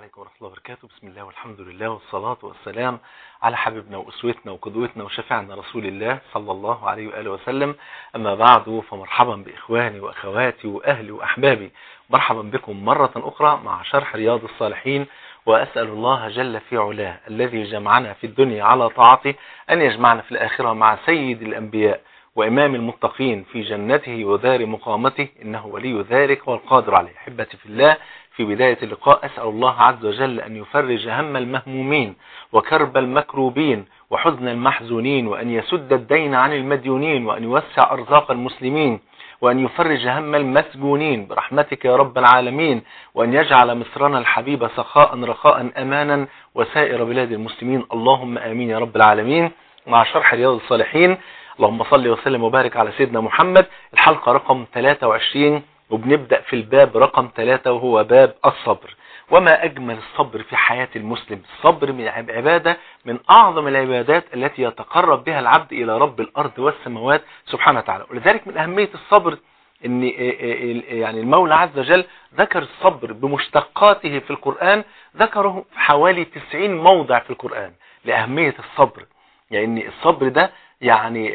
عليكم ورحمة الله وبركاته بسم الله والحمد لله والصلاة والسلام على حبيبنا وأسوتنا وقدوتنا وشفيعنا رسول الله صلى الله عليه وآله وسلم أما بعد فمرحبا بإخواني وأخواتي وأهلي وأحبابي مرحبا بكم مرة أخرى مع شرح رياض الصالحين وأسأل الله جل في علاه الذي جمعنا في الدنيا على طاعته أن يجمعنا في الآخرة مع سيد الأنبياء وإمام المتقين في جنته ودار مقامته إنه ولي ذلك والقادر عليه حبتي في الله في بداية اللقاء أسأل الله عز وجل أن يفرج هم المهمومين وكرب المكروبين وحزن المحزونين وأن يسد الدين عن المديونين وأن يوسع أرزاق المسلمين وأن يفرج هم المسجونين برحمتك يا رب العالمين وأن يجعل مصرنا الحبيب سخاء رخاء أمانا وسائر بلاد المسلمين اللهم آمين يا رب العالمين مع شرح رياض الصالحين اللهم صل وسلم وبارك على سيدنا محمد الحلقة رقم 23 وبنبدأ في الباب رقم 3 وهو باب الصبر وما أجمل الصبر في حياة المسلم الصبر من عبادة من أعظم العبادات التي يتقرب بها العبد إلى رب الأرض والسماوات سبحانه وتعالى ولذلك من أهمية الصبر ان يعني المولى عز وجل ذكر الصبر بمشتقاته في القرآن ذكره في حوالي 90 موضع في القرآن لأهمية الصبر يعني الصبر ده يعني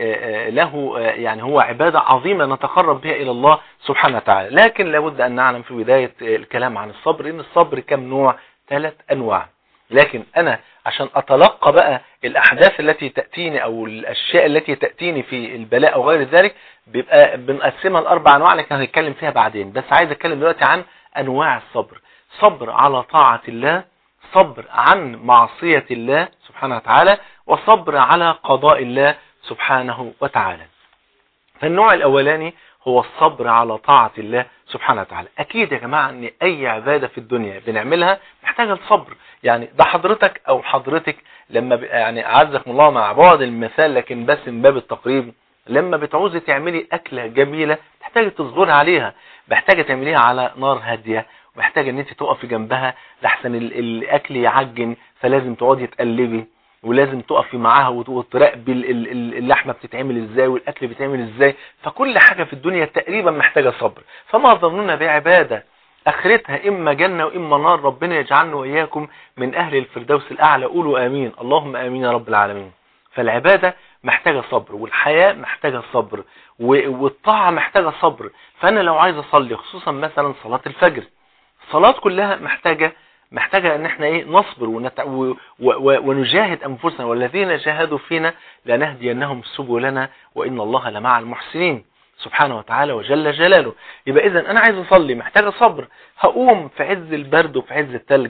له يعني هو عبادة عظيمة نتقرب بها إلى الله سبحانه وتعالى لكن لابد أن نعلم في بداية الكلام عن الصبر إن الصبر كم نوع ثلاث أنواع لكن أنا عشان أتلقى بقى الأحداث التي تأتيني أو الأشياء التي تأتيني في البلاء أو غير ذلك بيبقى بنقسمها لأربع أنواع لكن هنتكلم فيها بعدين بس عايز أتكلم دلوقتي عن أنواع الصبر صبر على طاعة الله صبر عن معصية الله سبحانه وتعالى وصبر على قضاء الله سبحانه وتعالى فالنوع الأولاني هو الصبر على طاعة الله سبحانه وتعالى أكيد يا جماعة أن أي عبادة في الدنيا بنعملها محتاجة الصبر يعني ده حضرتك أو حضرتك لما يعني أعزكم الله مع بعض المثال لكن بس من باب التقريب لما بتعوزي تعملي أكلة جميلة محتاجة تصبري عليها محتاجة تعمليها على نار هادية محتاجة ان انت تقفي جنبها لحسن الاكل يعجن فلازم تقعدي تقلبي ولازم تقفي معاها وتراقبي اللحمه بتتعمل ازاي والاكل بيتعمل ازاي فكل حاجه في الدنيا تقريبا محتاجه صبر فما ظننا بعباده اخرتها اما جنه واما نار ربنا يجعلنا واياكم من اهل الفردوس الاعلى قولوا امين اللهم امين يا رب العالمين فالعباده محتاجه صبر والحياه محتاجه صبر والطاعه محتاجه صبر فانا لو عايز اصلي خصوصا مثلا صلاه الفجر الصلاه كلها محتاجه محتاجة ان احنا ايه نصبر ونت... و... و... ونجاهد انفسنا والذين جاهدوا فينا لنهدينهم سبلنا وان الله لمع المحسنين سبحانه وتعالى وجل جلاله يبقى اذا انا عايز اصلي محتاجة صبر هقوم في عز البرد وفي عز التلج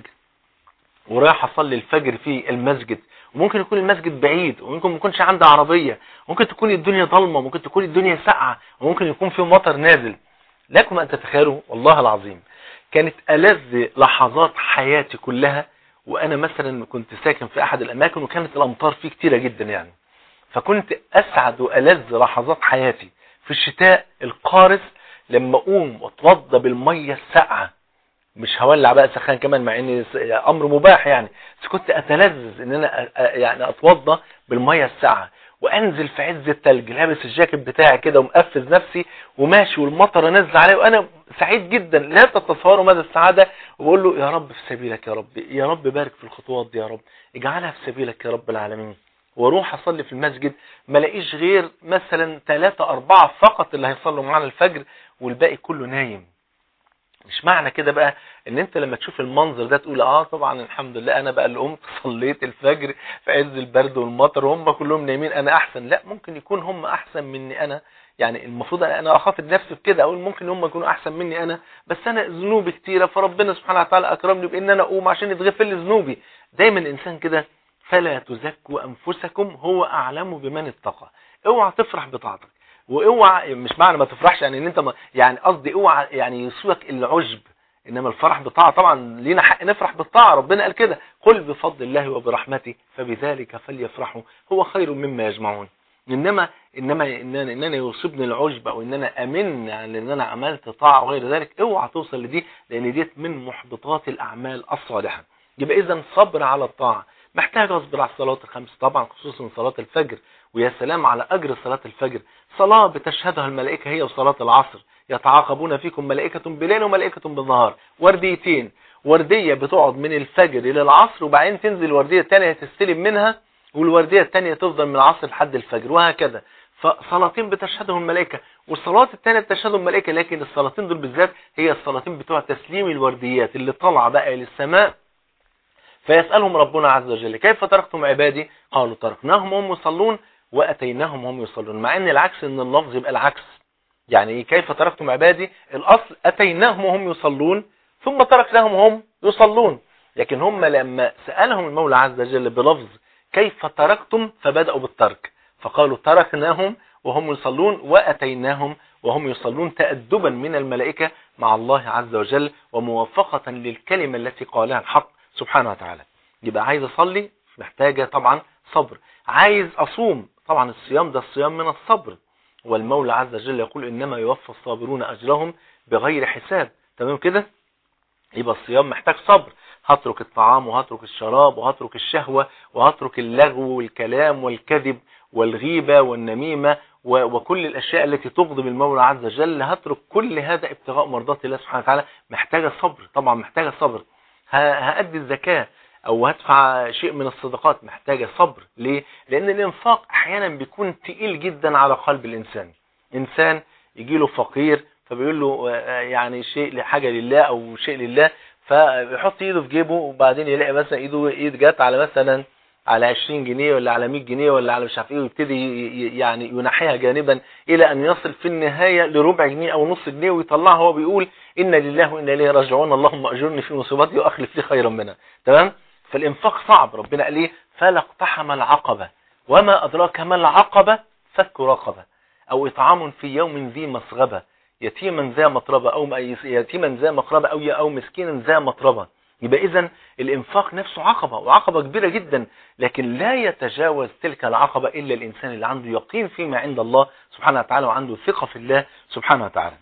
ورايح اصلي الفجر في المسجد وممكن يكون المسجد بعيد وممكن ما يكونش عندي عربية ممكن تكون الدنيا ضلمة ممكن تكون الدنيا ساقعة وممكن يكون في مطر نازل لكم ان تتخيلوا والله العظيم كانت ألذ لحظات حياتي كلها وأنا مثلا كنت ساكن في أحد الأماكن وكانت الأمطار فيه كتيرة جدا يعني فكنت أسعد وألذ لحظات حياتي في الشتاء القارس لما أقوم واتوضى بالمية الساقعة مش هولع بقى سخان كمان مع ان امر مباح يعني بس كنت اتلذذ ان انا يعني اتوضى بالمية الساقعه وانزل في عز التلج لابس الجاكيت بتاعي كده ومقفز نفسي وماشي والمطره نازله عليا وانا سعيد جدا لا تتصوروا مدى السعاده وبقول له يا رب في سبيلك يا رب يا رب بارك في الخطوات دي يا رب اجعلها في سبيلك يا رب العالمين واروح اصلي في المسجد ما الاقيش غير مثلا ثلاثة أربعة فقط اللي هيصلوا معانا الفجر والباقي كله نايم مش معنى كده بقى ان انت لما تشوف المنظر ده تقول اه طبعا الحمد لله انا بقى اللي قمت صليت الفجر في عز البرد والمطر وهم كلهم نايمين انا احسن لا ممكن يكون هم احسن مني انا يعني المفروض انا اخاطب نفسي بكده اقول ممكن هم يكونوا احسن مني انا بس انا ذنوبي كتيره فربنا سبحانه وتعالى اكرمني بان انا اقوم عشان يتغفر لي ذنوبي دايما الانسان كده فلا تزكوا انفسكم هو اعلم بمن اتقى اوعى تفرح بطاعتك واوعى مش معنى ما تفرحش يعني ان انت ما يعني قصدي اوعى يعني يسوق العجب انما الفرح بالطاعه طبعا لينا حق نفرح بالطاعه ربنا قال كده قل بفضل الله وبرحمته فبذلك فليفرحوا هو خير مما يجمعون انما انما ان انا, إن أنا يصيبني العجب او ان انا امن يعني ان انا عملت طاعه وغير ذلك اوعى توصل لدي لان ديت من محبطات الاعمال الصالحه يبقى اذا صبر على الطاعه محتاج اصبر على الصلاه الخمس طبعا خصوصا صلاه الفجر ويا سلام على اجر صلاه الفجر صلاه بتشهدها الملائكه هي وصلاه العصر يتعاقبون فيكم ملائكة بليل وملائكة بالنهار ورديتين وردية بتقعد من الفجر للعصر وبعدين تنزل الوردية الثانية تستلم منها والوردية الثانية تفضل من العصر لحد الفجر وهكذا فصلاتين بتشهدهم الملائكة والصلاة الثانية بتشهدهم الملائكة لكن الصلاتين دول بالذات هي الصلاتين بتوع تسليم الورديات اللي طالعه بقى للسماء فيسألهم ربنا عز وجل كيف تركتم عبادي قالوا تركناهم وهم يصلون وأتيناهم وهم يصلون مع ان العكس ان اللفظ يبقى العكس يعني كيف تركتم عبادي الأصل أتيناهم وهم يصلون ثم تركناهم وهم يصلون لكن هم لما سألهم المولى عز وجل بلفظ كيف تركتم فبدأوا بالترك فقالوا تركناهم وهم يصلون وأتيناهم وهم يصلون تأدبا من الملائكة مع الله عز وجل وموافقة للكلمة التي قالها الحق سبحانه وتعالى يبقى عايز أصلي محتاجة طبعا صبر عايز أصوم طبعا الصيام ده الصيام من الصبر والمولى عز وجل يقول إنما يوفى الصابرون أجرهم بغير حساب تمام كده يبقى الصيام محتاج صبر هترك الطعام وهترك الشراب وهترك الشهوة وهترك اللغو والكلام والكذب والغيبة والنميمة وكل الأشياء التي تغضب المولى عز وجل هترك كل هذا ابتغاء مرضات الله سبحانه وتعالى محتاجة صبر طبعا محتاجة صبر هأدي الزكاة او هدفع شيء من الصدقات محتاجة صبر ليه لان الانفاق احيانا بيكون تقيل جدا على قلب الانسان انسان يجي له فقير فبيقول له يعني شيء لحاجة لله او شيء لله فيحط ايده في جيبه وبعدين يلاقي مثلا ايده ايد جت على مثلا على 20 جنيه ولا على 100 جنيه ولا على مش عارف ايه ويبتدي يعني ينحيها جانبا الى ان يصل في النهاية لربع جنيه او نص جنيه ويطلعها هو بيقول ان لله وانا اليه راجعون اللهم اجرني في مصيبتي واخلف لي خيرا منها تمام فالانفاق صعب ربنا قال ايه فلا اقتحم العقبة وما ادراك ما العقبة فك رقبة او اطعام في يوم ذي مسغبة يتيما ذا مطربة او يتيما ذا مقربة او او مسكينا ذا مطربة يبقى اذا الانفاق نفسه عقبة وعقبة كبيرة جدا لكن لا يتجاوز تلك العقبة الا الانسان اللي عنده يقين فيما عند الله سبحانه وتعالى وعنده ثقة في الله سبحانه وتعالى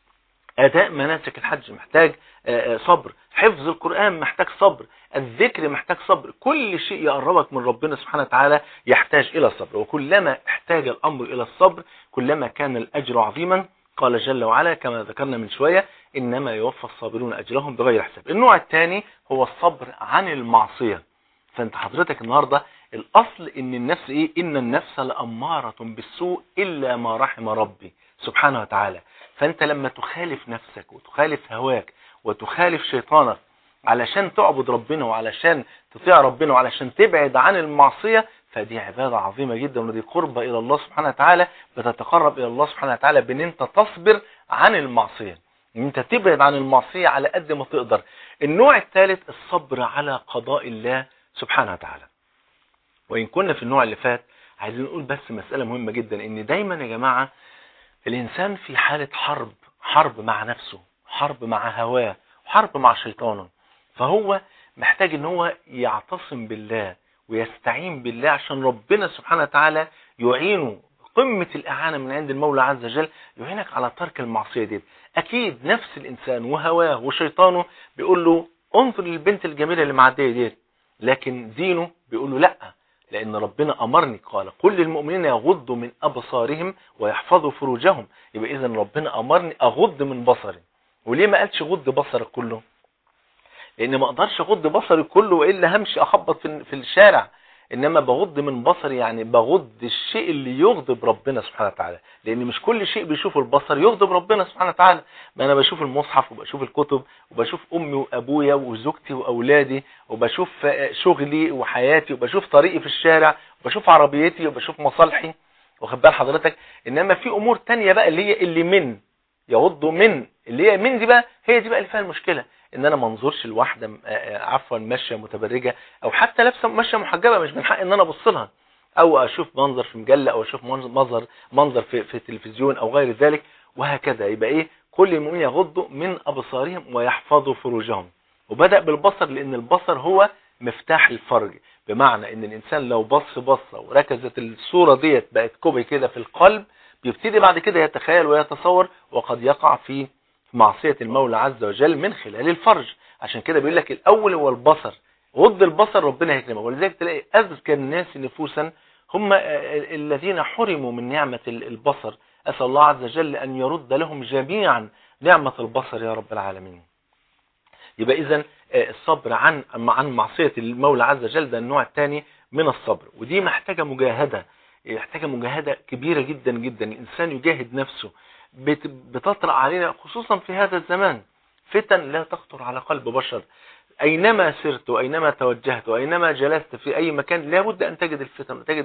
اداء مناسك الحج محتاج صبر حفظ القرآن محتاج صبر الذكر محتاج صبر كل شيء يقربك من ربنا سبحانه وتعالى يحتاج إلى الصبر وكلما احتاج الأمر إلى الصبر كلما كان الأجر عظيما قال جل وعلا كما ذكرنا من شوية إنما يوفى الصابرون أجرهم بغير حساب النوع الثاني هو الصبر عن المعصية فانت حضرتك النهاردة الأصل إن النفس إيه إن النفس لأمارة بالسوء إلا ما رحم ربي سبحانه وتعالى فانت لما تخالف نفسك وتخالف هواك وتخالف شيطانك علشان تعبد ربنا وعلشان تطيع ربنا وعلشان تبعد عن المعصية فدي عبادة عظيمة جدا ودي قربة إلى الله سبحانه وتعالى بتتقرب إلى الله سبحانه وتعالى بأن أنت تصبر عن المعصية ان انت تبعد عن المعصية على قد ما تقدر النوع الثالث الصبر على قضاء الله سبحانه وتعالى وإن كنا في النوع اللي فات عايزين نقول بس مسألة مهمة جدا ان دايما يا جماعة الإنسان في حالة حرب حرب مع نفسه حرب مع هواه حرب مع شيطانه فهو محتاج ان هو يعتصم بالله ويستعين بالله عشان ربنا سبحانه وتعالى يعينه قمة الإعانة من عند المولى عز وجل يعينك على ترك المعصية دي أكيد نفس الإنسان وهواه وشيطانه بيقول له انظر للبنت الجميلة اللي معدية دي لكن دينه بيقول له لأ لأن ربنا أمرني قال قل للمؤمنين يغضوا من أبصارهم ويحفظوا فروجهم يبقى إذا ربنا أمرني أغض من بصري وليه ما قالش غض بصرك كله لأن ما أقدرش أغض بصري كله وإلا همشي أخبط في في الشارع إنما بغض من بصري يعني بغض الشيء اللي يغضب ربنا سبحانه وتعالى لأن مش كل شيء بيشوفه البصر يغضب ربنا سبحانه وتعالى ما أنا بشوف المصحف وبشوف الكتب وبشوف أمي وأبويا وزوجتي وأولادي وبشوف شغلي وحياتي وبشوف طريقي في الشارع وبشوف عربيتي وبشوف مصالحي واخد بال حضرتك إنما في أمور تانية بقى اللي هي اللي من يغضوا من اللي هي من دي بقى هي دي بقى اللي فيها المشكلة ان انا ما انظرش لواحده عفوا ماشيه متبرجه او حتى لابسه ماشيه محجبه مش من حق ان انا ابص لها او اشوف منظر في مجله او اشوف منظر منظر في في التلفزيون او غير ذلك وهكذا يبقى ايه كل المؤمنين يغضوا من ابصارهم ويحفظوا فروجهم وبدا بالبصر لان البصر هو مفتاح الفرج بمعنى ان الانسان لو بص بصه وركزت الصوره ديت بقت كوبي كده في القلب بيبتدي بعد كده يتخيل ويتصور وقد يقع في معصية المولى عز وجل من خلال الفرج عشان كده بيقول لك الأول هو البصر غض البصر ربنا يكرمه ولذلك تلاقي أذكى الناس نفوسا هم الذين حرموا من نعمة البصر أسأل الله عز وجل أن يرد لهم جميعا نعمة البصر يا رب العالمين يبقى إذا الصبر عن عن معصية المولى عز وجل ده النوع الثاني من الصبر ودي محتاجة مجاهدة محتاجة مجاهدة كبيرة جدا جدا الإنسان يجاهد نفسه بتطرأ علينا خصوصا في هذا الزمان فتن لا تخطر على قلب بشر أينما سرت وأينما توجهت وأينما جلست في أي مكان لابد أن تجد الفتن وتجد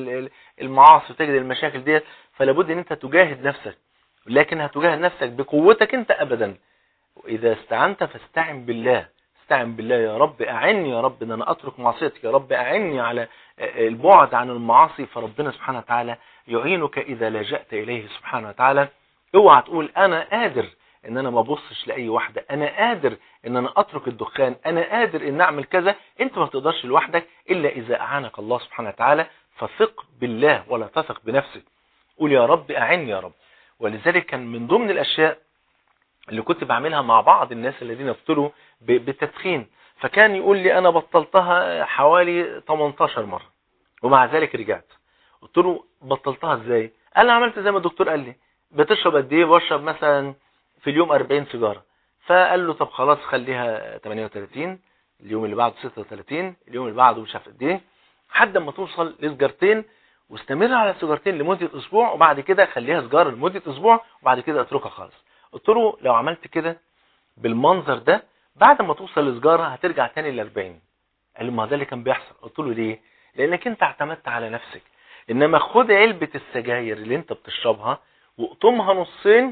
المعاصي وتجد المشاكل ديت فلابد أن أنت تجاهد نفسك لكن هتجاهد نفسك بقوتك أنت أبدا وإذا استعنت فاستعن بالله استعن بالله يا رب أعني يا رب أن أنا أترك معصيتك يا رب أعني على البعد عن المعاصي فربنا سبحانه وتعالى يعينك إذا لجأت إليه سبحانه وتعالى اوعى تقول أنا قادر ان انا ما ابصش لاي واحده انا قادر ان انا اترك الدخان انا قادر ان اعمل كذا انت ما تقدرش لوحدك الا اذا اعانك الله سبحانه وتعالى فثق بالله ولا تثق بنفسك قول يا رب اعني يا رب ولذلك كان من ضمن الاشياء اللي كنت بعملها مع بعض الناس الذين ابتلوا بالتدخين فكان يقول لي انا بطلتها حوالي 18 مره ومع ذلك رجعت قلت له بطلتها ازاي قال لي عملت زي ما الدكتور قال لي بتشرب قد ايه بشرب مثلا في اليوم 40 سيجارة فقال له طب خلاص خليها 38 اليوم اللي بعده 36 اليوم اللي بعده مش عارف قد ايه لحد ما توصل لسجارتين واستمر على السيجارتين لمدة اسبوع وبعد كده خليها سجارة لمدة اسبوع وبعد كده اتركها خالص قلت له لو عملت كده بالمنظر ده بعد ما توصل لسجارة هترجع تاني ل 40 قال لي ما ده اللي كان بيحصل قلت له ليه لانك انت اعتمدت على نفسك انما خد علبة السجاير اللي انت بتشربها واقطمها نصين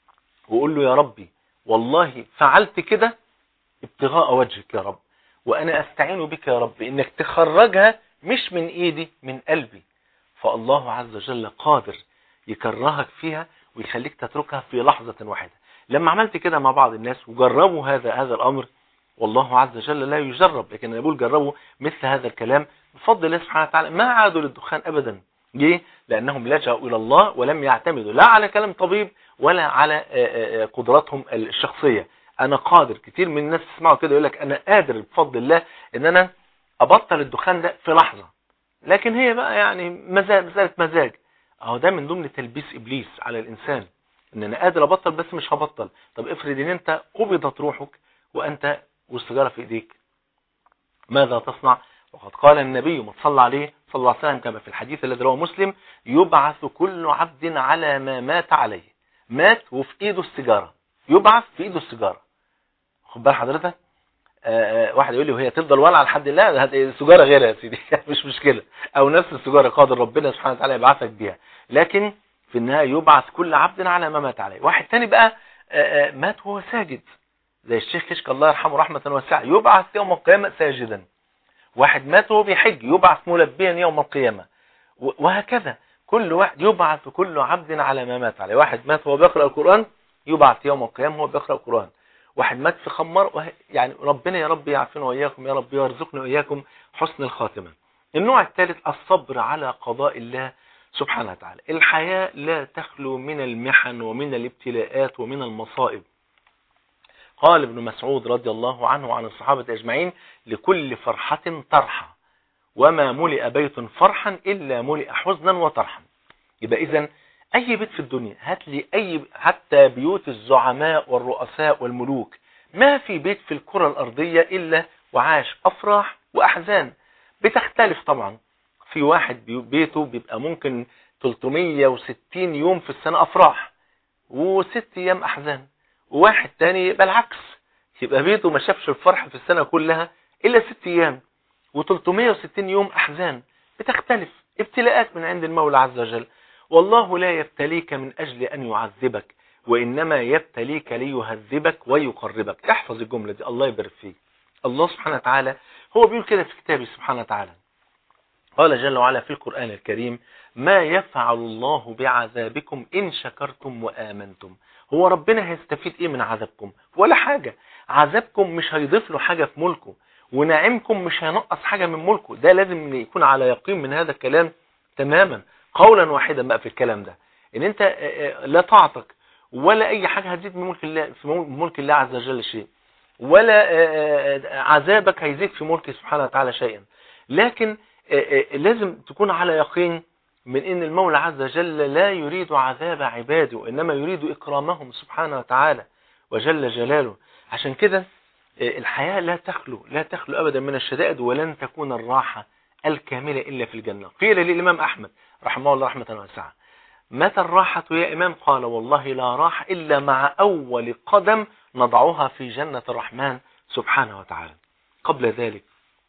وقول له يا ربي والله فعلت كده ابتغاء وجهك يا رب وانا استعين بك يا رب انك تخرجها مش من ايدي من قلبي فالله عز وجل قادر يكرهك فيها ويخليك تتركها في لحظة واحدة لما عملت كده مع بعض الناس وجربوا هذا هذا الامر والله عز وجل لا يجرب لكن انا بقول جربوا مثل هذا الكلام بفضل الله سبحانه وتعالى ما عادوا للدخان ابدا ليه لانهم لجأوا الى الله ولم يعتمدوا لا على كلام طبيب ولا على قدراتهم الشخصية انا قادر كتير من الناس تسمعوا كده يقول لك انا قادر بفضل الله ان انا ابطل الدخان ده في لحظة لكن هي بقى يعني مزاج مسألة مزاج اهو ده من ضمن تلبيس ابليس على الانسان ان انا قادر ابطل بس مش هبطل طب افرض ان انت قبضت روحك وانت والسيجاره في ايديك ماذا تصنع وقد قال النبي ما صلى عليه صلى الله عليه وسلم كما في الحديث الذي رواه مسلم يبعث كل عبد على ما مات عليه مات وفي ايده السيجاره يبعث في ايده السيجاره خد بال حضرتك آآ آآ واحد يقول لي وهي تفضل ولعه لحد لا السيجاره غيرها يا سيدي مش مشكله او نفس السيجاره قادر ربنا سبحانه وتعالى يبعثك بيها لكن في النهايه يبعث كل عبد على ما مات عليه واحد تاني بقى آآ مات وهو ساجد زي الشيخ كشك الله يرحمه رحمه واسعه يبعث يوم القيامه ساجدا واحد مات وهو بيحج يبعث ملبيا يوم القيامه وهكذا كل واحد يبعث كل عبد على ما مات عليه واحد مات وهو بيقرأ القرآن يبعث يوم القيامة وهو بيقرأ القرآن واحد مات في خمر وه... يعني ربنا يا رب يعافينا وإياكم يا رب يرزقنا وإياكم حسن الخاتمة النوع الثالث الصبر على قضاء الله سبحانه وتعالى الحياة لا تخلو من المحن ومن الابتلاءات ومن المصائب قال ابن مسعود رضي الله عنه وعن الصحابة أجمعين لكل فرحة طرحة وما ملئ بيت فرحا إلا ملئ حزنا وطرحا يبقى إذن أي بيت في الدنيا هات لي أي حتى بيوت الزعماء والرؤساء والملوك ما في بيت في الكرة الأرضية إلا وعاش أفراح وأحزان بتختلف طبعا في واحد بيته بيبقى ممكن 360 يوم في السنة أفراح وست أيام أحزان وواحد تاني يبقى العكس يبقى بيته ما شافش الفرح في السنة كلها إلا ست أيام و360 يوم أحزان بتختلف ابتلاءات من عند المولى عز وجل والله لا يبتليك من أجل أن يعذبك وإنما يبتليك ليهذبك ويقربك احفظ الجملة دي الله يبارك فيك الله سبحانه وتعالى هو بيقول كده في كتابه سبحانه وتعالى قال جل وعلا في القرآن الكريم ما يفعل الله بعذابكم إن شكرتم وآمنتم هو ربنا هيستفيد إيه من عذابكم ولا حاجة عذابكم مش هيضيف له حاجة في ملكه ونعمكم مش هينقص حاجة من ملكه ده لازم يكون على يقين من هذا الكلام تماما قولا واحدا بقى في الكلام ده ان انت لا طاعتك ولا اي حاجة هتزيد من ملك الله في ملك الله عز وجل شيء ولا عذابك هيزيد في ملكه سبحانه وتعالى شيئا لكن لازم تكون على يقين من ان المولى عز وجل لا يريد عذاب عباده انما يريد اكرامهم سبحانه وتعالى وجل جلاله عشان كده الحياة لا تخلو لا تخلو ابدا من الشدائد ولن تكون الراحة الكاملة الا في الجنة قيل للامام احمد رحمه الله رحمة واسعة متى الراحة يا امام قال والله لا راحة الا مع اول قدم نضعها في جنة الرحمن سبحانه وتعالى قبل ذلك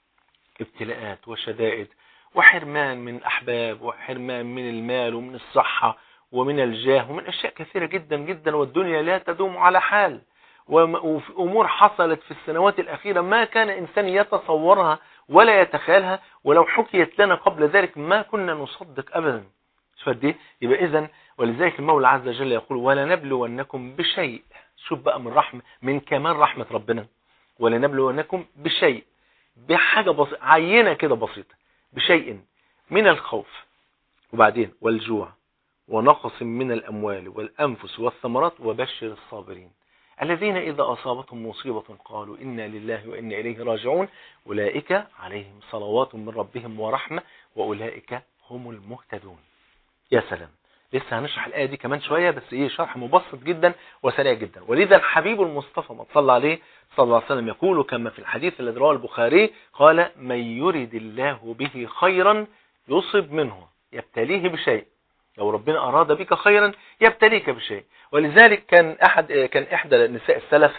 ابتلاءات وشدائد وحرمان من الأحباب وحرمان من المال ومن الصحة ومن الجاه ومن أشياء كثيرة جدا جدا والدنيا لا تدوم على حال وفي أمور حصلت في السنوات الأخيرة ما كان إنسان يتصورها ولا يتخيلها ولو حكيت لنا قبل ذلك ما كنا نصدق أبدا فدي يبقى إذن ولذلك المولى عز وجل يقول ولا نبلونكم بشيء شوف بقى من رحمة من كمال رحمة ربنا ولا نبلونكم بشيء بحاجة بسيطة عينة كده بسيطة بشيء من الخوف وبعدين والجوع ونقص من الأموال والأنفس والثمرات وبشر الصابرين الذين إذا أصابتهم مصيبة قالوا إنا لله وإنا إليه راجعون أولئك عليهم صلوات من ربهم ورحمة وأولئك هم المهتدون يا سلام لسه هنشرح الآية دي كمان شوية بس إيه شرح مبسط جدا وسريع جدا ولذا الحبيب المصطفى ما صلى عليه صلى الله عليه وسلم يقول كما في الحديث الذي رواه البخاري قال من يرد الله به خيرا يصب منه يبتليه بشيء لو ربنا أراد بك خيرا يبتليك بشيء ولذلك كان أحد كان إحدى نساء السلف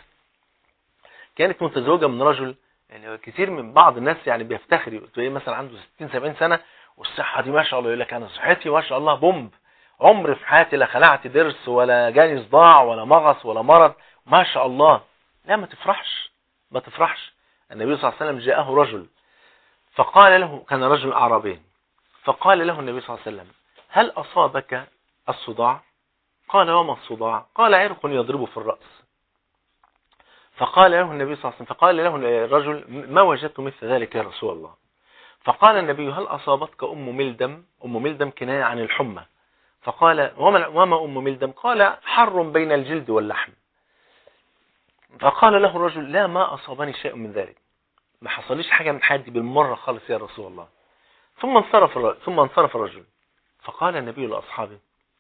كانت متزوجة من رجل يعني كثير من بعض الناس يعني بيفتخر تلاقيه مثلا عنده 60 70 سنة والصحة دي ما شاء الله يقول لك أنا صحتي ما شاء الله بومب عمري في حياتي لا خلعت ضرس ولا جاني صداع ولا مغص ولا مرض ما شاء الله لا ما تفرحش ما تفرحش النبي صلى الله عليه وسلم جاءه رجل فقال له كان رجل أعرابي فقال له النبي صلى الله عليه وسلم هل أصابك الصداع قال وما الصداع قال عرق يضرب في الرأس فقال له النبي صلى الله عليه وسلم فقال له الرجل ما وجدت مثل ذلك يا رسول الله فقال النبي هل أصابتك أم ملدم أم ملدم كناية عن الحمى فقال وما أم ملدم قال حر بين الجلد واللحم فقال له الرجل لا ما أصابني شيء من ذلك ما حصليش حاجة من حياتي بالمرة خالص يا رسول الله ثم انصرف ثم انصرف الرجل فقال النبي لأصحابه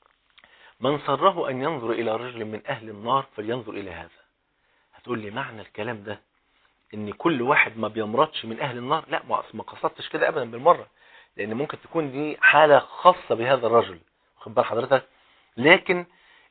من سره أن ينظر إلى رجل من أهل النار فلينظر إلى هذا هتقول لي معنى الكلام ده ان كل واحد ما بيمرضش من أهل النار لا ما قصدتش كده أبدا بالمرة لأن ممكن تكون دي حالة خاصة بهذا الرجل واخد بال حضرتك لكن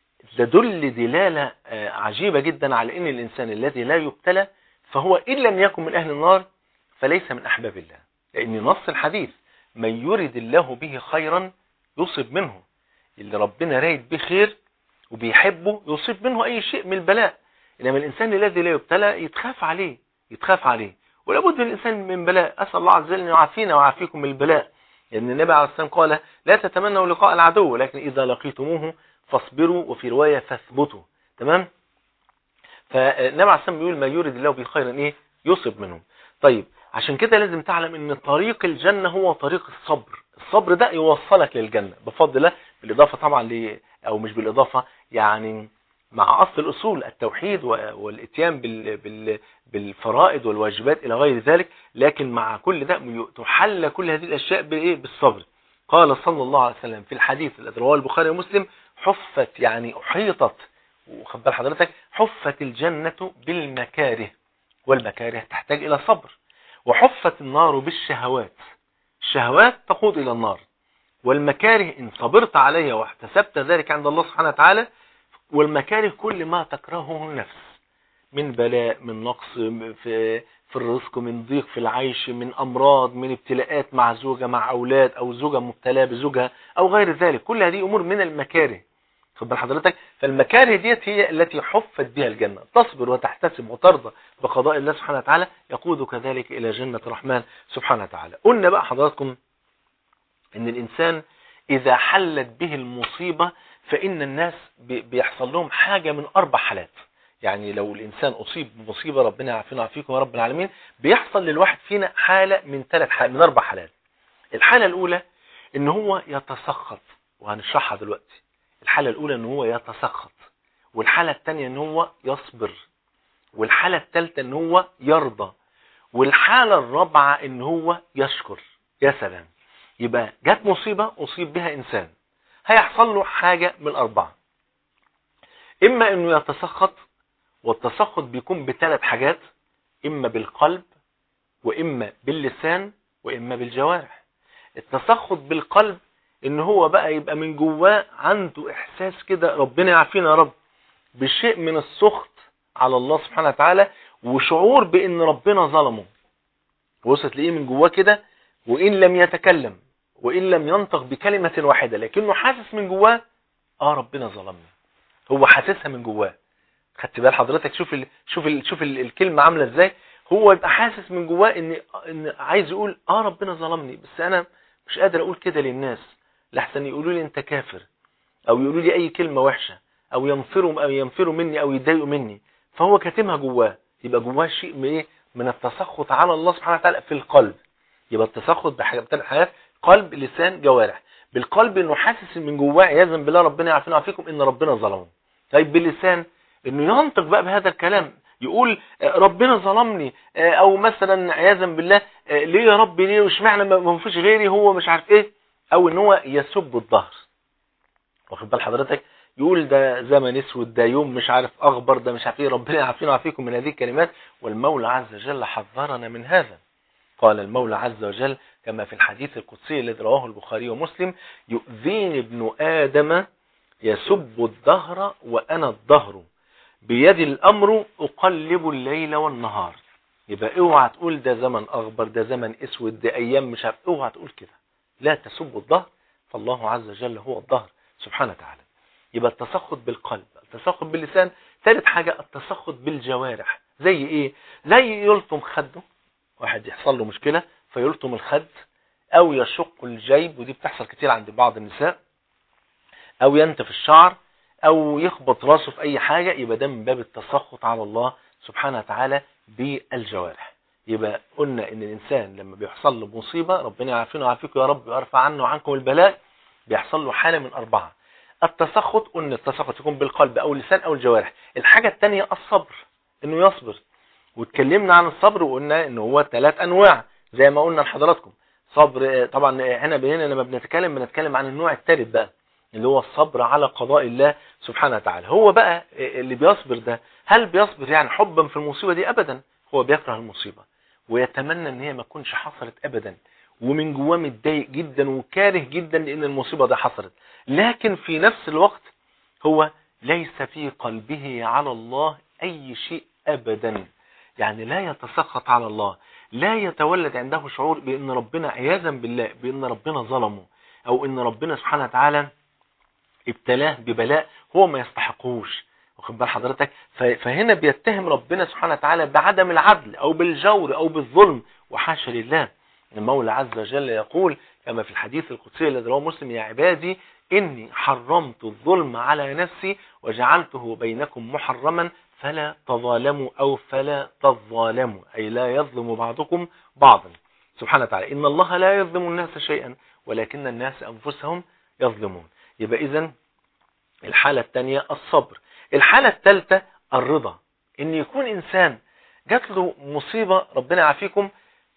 تدل دلالة عجيبة جدا على ان الانسان الذي لا يبتلى فهو ان لم يكن من اهل النار فليس من احباب الله لان نص الحديث من يرد الله به خيرا يصب منه اللي ربنا رايد به خير وبيحبه يصيب منه اي شيء من البلاء انما الانسان الذي لا يبتلى يتخاف عليه يتخاف عليه ولابد من الانسان من بلاء اسال الله عز وجل ان يعافينا ويعافيكم من البلاء لان النبي عليه الصلاه والسلام قال لا تتمنوا لقاء العدو ولكن اذا لقيتموه فاصبروا وفي رواية فاثبتوا تمام فالنبي عليه الصلاة بيقول ما يريد الله به خيرا ايه يصب منه طيب عشان كده لازم تعلم ان طريق الجنة هو طريق الصبر الصبر ده يوصلك للجنة بفضل الله بالاضافة طبعا ل او مش بالاضافة يعني مع اصل الاصول التوحيد والاتيان بال بال بالفرائض والواجبات الى غير ذلك لكن مع كل ده تحل كل هذه الاشياء بايه بالصبر قال صلى الله عليه وسلم في الحديث الذي رواه البخاري ومسلم حفت يعني أحيطت وخد بال حضرتك حفت الجنة بالمكاره والمكاره تحتاج إلى صبر وحفت النار بالشهوات الشهوات تقود إلى النار والمكاره إن صبرت عليها واحتسبت ذلك عند الله سبحانه وتعالى والمكاره كل ما تكرهه النفس من بلاء من نقص في في الرزق من ضيق في العيش من أمراض من ابتلاءات مع زوجة مع أولاد أو زوجة مبتلى بزوجها أو غير ذلك كل هذه أمور من المكاره خد بال حضرتك فالمكاره ديت هي التي حفت بها الجنة تصبر وتحتسب وترضى بقضاء الله سبحانه وتعالى يقودك ذلك إلى جنة الرحمن سبحانه وتعالى قلنا بقى حضراتكم ان الإنسان إذا حلت به المصيبة فإن الناس بيحصل لهم حاجة من أربع حالات يعني لو الإنسان أصيب بمصيبة ربنا يعافينا ويعافيكم يا رب العالمين بيحصل للواحد فينا حالة من ثلاث حالات من أربع حالات الحالة الأولى إن هو يتسخط وهنشرحها دلوقتي الحالة الأولى إن هو يتسخط والحالة الثانية إن هو يصبر والحالة الثالثة إن هو يرضى والحالة الرابعة إن هو يشكر يا سلام يبقى جت مصيبة أصيب بها إنسان هيحصل له حاجة من الأربعة إما أنه يتسخط والتسخط بيكون بثلاث حاجات إما بالقلب وإما باللسان وإما بالجوارح التسخط بالقلب ان هو بقى يبقى من جواه عنده احساس كده ربنا يعافينا يا رب بشيء من السخط على الله سبحانه وتعالى وشعور بان ربنا ظلمه بص تلاقيه من جواه كده وان لم يتكلم وان لم ينطق بكلمة واحدة لكنه حاسس من جواه اه ربنا ظلمني هو حاسسها من جواه خدت بال حضرتك شوف ال شوف ال شوف ال الكلمة عاملة ازاي هو يبقى حاسس من جواه ان ان عايز يقول اه ربنا ظلمني بس انا مش قادر اقول كده للناس لحسن يقولوا لي انت كافر او يقولوا لي اي كلمة وحشة او ينفروا او ينفروا مني او يتضايقوا مني فهو كاتمها جواه يبقى جواه شيء من ايه من التسخط على الله سبحانه وتعالى في القلب يبقى التسخط بحاجه بثلاث حاجات قلب لسان جوارح بالقلب انه حاسس من جواه عياذا بالله ربنا يعافينا ويعافيكم ان ربنا ظلمه طيب باللسان انه ينطق بقى بهذا الكلام يقول ربنا ظلمني او مثلا عياذا بالله ليه يا رب ليه واشمعنى ما فيش غيري هو مش عارف ايه او ان هو يسب الظهر واخد بال حضرتك يقول ده زمن اسود ده يوم مش عارف اخبر ده مش عارف ايه ربنا يعافينا ويعافيكم من هذه الكلمات والمولى عز وجل حذرنا من هذا قال المولى عز وجل كما في الحديث القدسي الذي رواه البخاري ومسلم يؤذيني ابن آدم يسب الدهر وأنا الدهر بيد الأمر أقلب الليل والنهار يبقى اوعى تقول ده زمن أخبر ده زمن اسود ده أيام مش عارف اوعى تقول كده لا تسب الظهر فالله عز وجل هو الظهر سبحانه وتعالى يبقى التسخط بالقلب التسخط باللسان ثالث حاجة التسخط بالجوارح زي ايه زي يلطم خده واحد يحصل له مشكلة فيلطم الخد او يشق الجيب ودي بتحصل كتير عند بعض النساء او ينتف الشعر او يخبط راسه في اي حاجة يبقى ده من باب التسخط على الله سبحانه وتعالى بالجوارح يبقى قلنا ان الانسان لما بيحصل له مصيبة ربنا يعافينا ويعافيكم يا رب ويرفع عنه وعنكم البلاء بيحصل له حالة من اربعة التسخط قلنا التسخط يكون بالقلب او اللسان او الجوارح الحاجة الثانية الصبر انه يصبر واتكلمنا عن الصبر وقلنا ان هو ثلاث انواع زي ما قلنا لحضراتكم صبر طبعا هنا هنا لما بنتكلم بنتكلم عن النوع الثالث بقى اللي هو الصبر على قضاء الله سبحانه وتعالى هو بقى اللي بيصبر ده هل بيصبر يعني حبا في المصيبة دي ابدا هو بيكره المصيبة ويتمنى ان هي ما تكونش حصلت ابدا ومن جواه متضايق جدا وكاره جدا لان المصيبة دي حصلت لكن في نفس الوقت هو ليس في قلبه على الله اي شيء ابدا يعني لا يتسخط على الله لا يتولد عنده شعور بان ربنا عياذا بالله بان ربنا ظلمه او ان ربنا سبحانه وتعالى ابتلاه ببلاء هو ما يستحقوش واخد بال حضرتك فهنا بيتهم ربنا سبحانه وتعالى بعدم العدل او بالجور او بالظلم وحاشا لله المولى عز وجل يقول كما في الحديث القدسي الذي رواه مسلم يا عبادي إني حرمت الظلم على نفسي وجعلته بينكم محرما فلا تظالموا أو فلا تظالموا أي لا يظلم بعضكم بعضا سبحانه وتعالى إن الله لا يظلم الناس شيئا ولكن الناس أنفسهم يظلمون يبقى إذن الحالة الثانية الصبر الحالة الثالثة الرضا إن يكون إنسان جات له مصيبة ربنا يعافيكم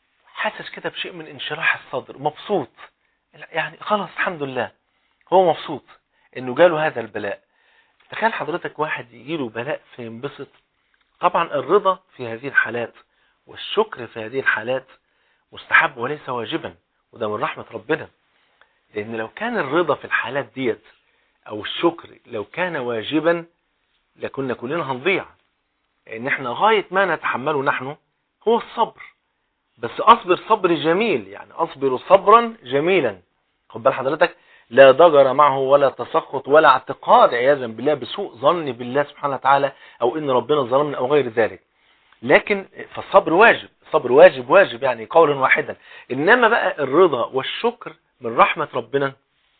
حاسس كده بشيء من انشراح الصدر مبسوط يعني خلاص الحمد لله هو مبسوط انه جاله هذا البلاء تخيل حضرتك واحد يجيله بلاء فينبسط طبعا الرضا في هذه الحالات والشكر في هذه الحالات مستحب وليس واجبا وده من رحمة ربنا لان لو كان الرضا في الحالات ديت او الشكر لو كان واجبا لكنا كلنا هنضيع ان احنا غاية ما نتحمله نحن هو الصبر بس اصبر صبر جميل يعني اصبر صبرا جميلا خد بال حضرتك لا ضجر معه ولا تسخط ولا اعتقاد عياذا بالله بسوء ظن بالله سبحانه وتعالى او ان ربنا ظلمنا او غير ذلك لكن فالصبر واجب الصبر واجب واجب يعني قولا واحدا انما بقى الرضا والشكر من رحمة ربنا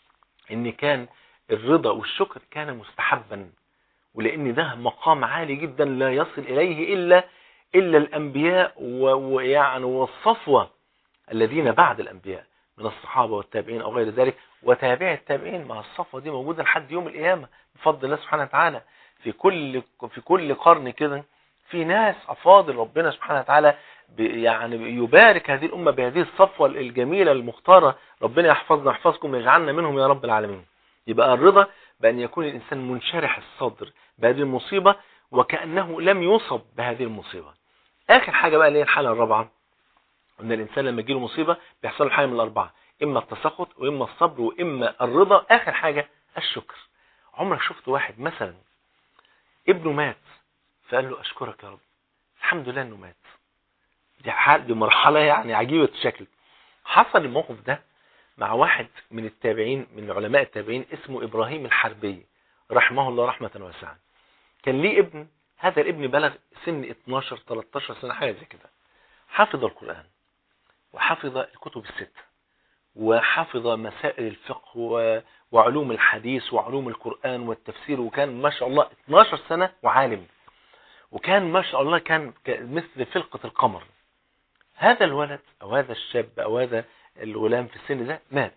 ان كان الرضا والشكر كان مستحبا ولان ده مقام عالي جدا لا يصل اليه الا إلا الأنبياء ويعني والصفوة الذين بعد الأنبياء من الصحابة والتابعين أو غير ذلك وتابع التابعين مع الصفوة دي موجودة لحد يوم القيامة بفضل الله سبحانه وتعالى في كل في كل قرن كده في ناس أفاضل ربنا سبحانه وتعالى يعني يبارك هذه الأمة بهذه الصفوة الجميلة المختارة ربنا يحفظنا يحفظكم ويجعلنا منهم يا رب العالمين يبقى الرضا بأن يكون الإنسان منشرح الصدر بهذه المصيبة وكأنه لم يصب بهذه المصيبة آخر حاجة بقى اللي هي الحالة الرابعة أن الإنسان لما يجيله مصيبة بيحصل له حاجة من الأربعة إما التسخط وإما الصبر وإما الرضا آخر حاجة الشكر عمرك شفت واحد مثلا ابنه مات فقال له أشكرك يا رب الحمد لله أنه مات دي حال دي مرحلة يعني عجيبة الشكل حصل الموقف ده مع واحد من التابعين من علماء التابعين اسمه إبراهيم الحربي رحمه الله رحمة واسعة كان ليه ابن هذا الابن بلغ سن 12 13 سنة حاجة زي كده حفظ القرآن وحفظ الكتب الستة وحفظ مسائل الفقه وعلوم الحديث وعلوم القرآن والتفسير وكان ما شاء الله 12 سنة وعالم وكان ما شاء الله كان مثل فلقة القمر هذا الولد أو هذا الشاب أو هذا الغلام في السن ده مات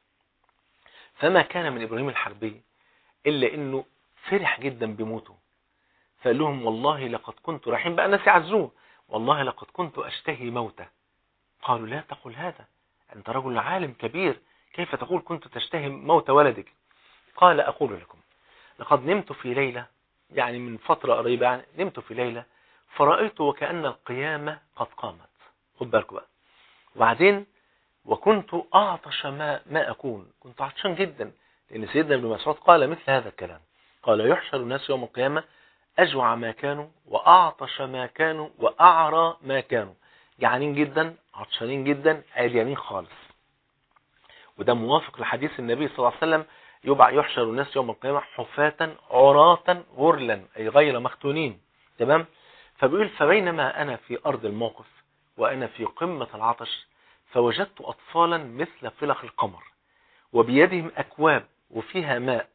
فما كان من إبراهيم الحربي إلا أنه فرح جدا بموته فقال لهم والله لقد كنت رايحين بقى الناس يعزوه والله لقد كنت أشتهي موته قالوا لا تقل هذا أنت رجل عالم كبير كيف تقول كنت تشتهي موت ولدك قال أقول لكم لقد نمت في ليلة يعني من فترة قريبة يعني نمت في ليلة فرأيت وكأن القيامة قد قامت خد بالكم بقى وبعدين وكنت أعطش ما, ما أكون كنت عطشان جدا لأن سيدنا ابن مسعود قال مثل هذا الكلام قال يحشر الناس يوم القيامة أجوع ما كانوا وأعطش ما كانوا وأعرى ما كانوا جعانين جدا عطشانين جدا عريانين خالص وده موافق لحديث النبي صلى الله عليه وسلم يبع يحشر الناس يوم القيامة حفاة عراة غرلا أي غير مختونين تمام فبيقول فبينما أنا في أرض الموقف وأنا في قمة العطش فوجدت أطفالا مثل فلق القمر وبيدهم أكواب وفيها ماء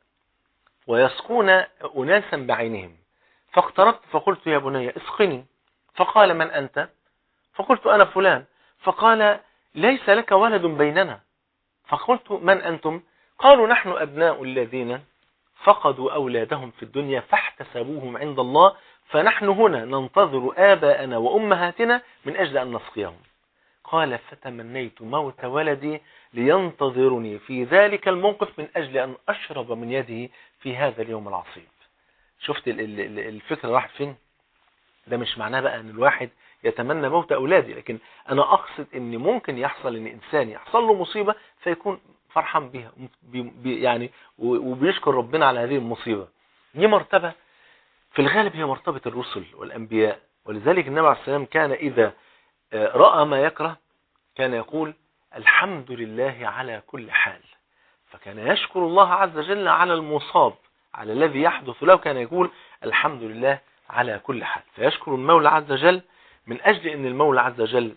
ويسقون أناسا بعينهم فاقتربت فقلت يا بني اسقني فقال من أنت فقلت أنا فلان فقال ليس لك ولد بيننا فقلت من أنتم قالوا نحن أبناء الذين فقدوا أولادهم في الدنيا فاحتسبوهم عند الله فنحن هنا ننتظر آباءنا وأمهاتنا من أجل أن نسقيهم قال فتمنيت موت ولدي لينتظرني في ذلك الموقف من أجل أن أشرب من يده في هذا اليوم العصيب شفت الفكرة راحت فين ده مش معناه بقى أن الواحد يتمنى موت أولادي لكن أنا أقصد أن ممكن يحصل أن إنسان يحصل له مصيبة فيكون فرحان بها يعني وبيشكر ربنا على هذه المصيبة دي مرتبة في الغالب هي مرتبة الرسل والأنبياء ولذلك النبي عليه السلام كان إذا رأى ما يكره كان يقول الحمد لله على كل حال فكان يشكر الله عز وجل على المصاب على الذي يحدث له كان يقول الحمد لله على كل حال فيشكر المولى عز وجل من أجل أن المولى عز وجل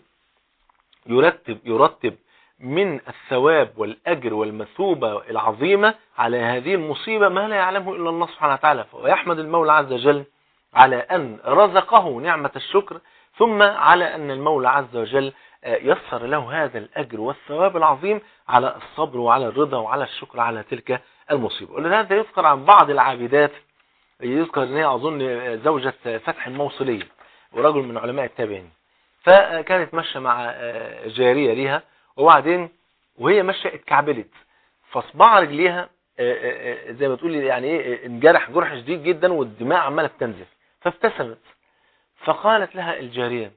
يرتب يرتب من الثواب والأجر والمثوبة العظيمة على هذه المصيبة ما لا يعلمه إلا الله سبحانه وتعالى ويحمد المولى عز وجل على أن رزقه نعمة الشكر ثم على أن المولى عز وجل يسر له هذا الأجر والثواب العظيم على الصبر وعلى الرضا وعلى الشكر على تلك المصيبة ولهذا يذكر عن بعض العابدات يذكر أن هي أظن زوجة فتح الموصلية ورجل من علماء التابعين فكانت ماشية مع جارية ليها وبعدين وهي ماشية اتكعبلت فصباع رجليها زي ما تقول يعني ايه انجرح جرح شديد جدا والدماء عمالة تنزف فابتسمت فقالت لها الجارية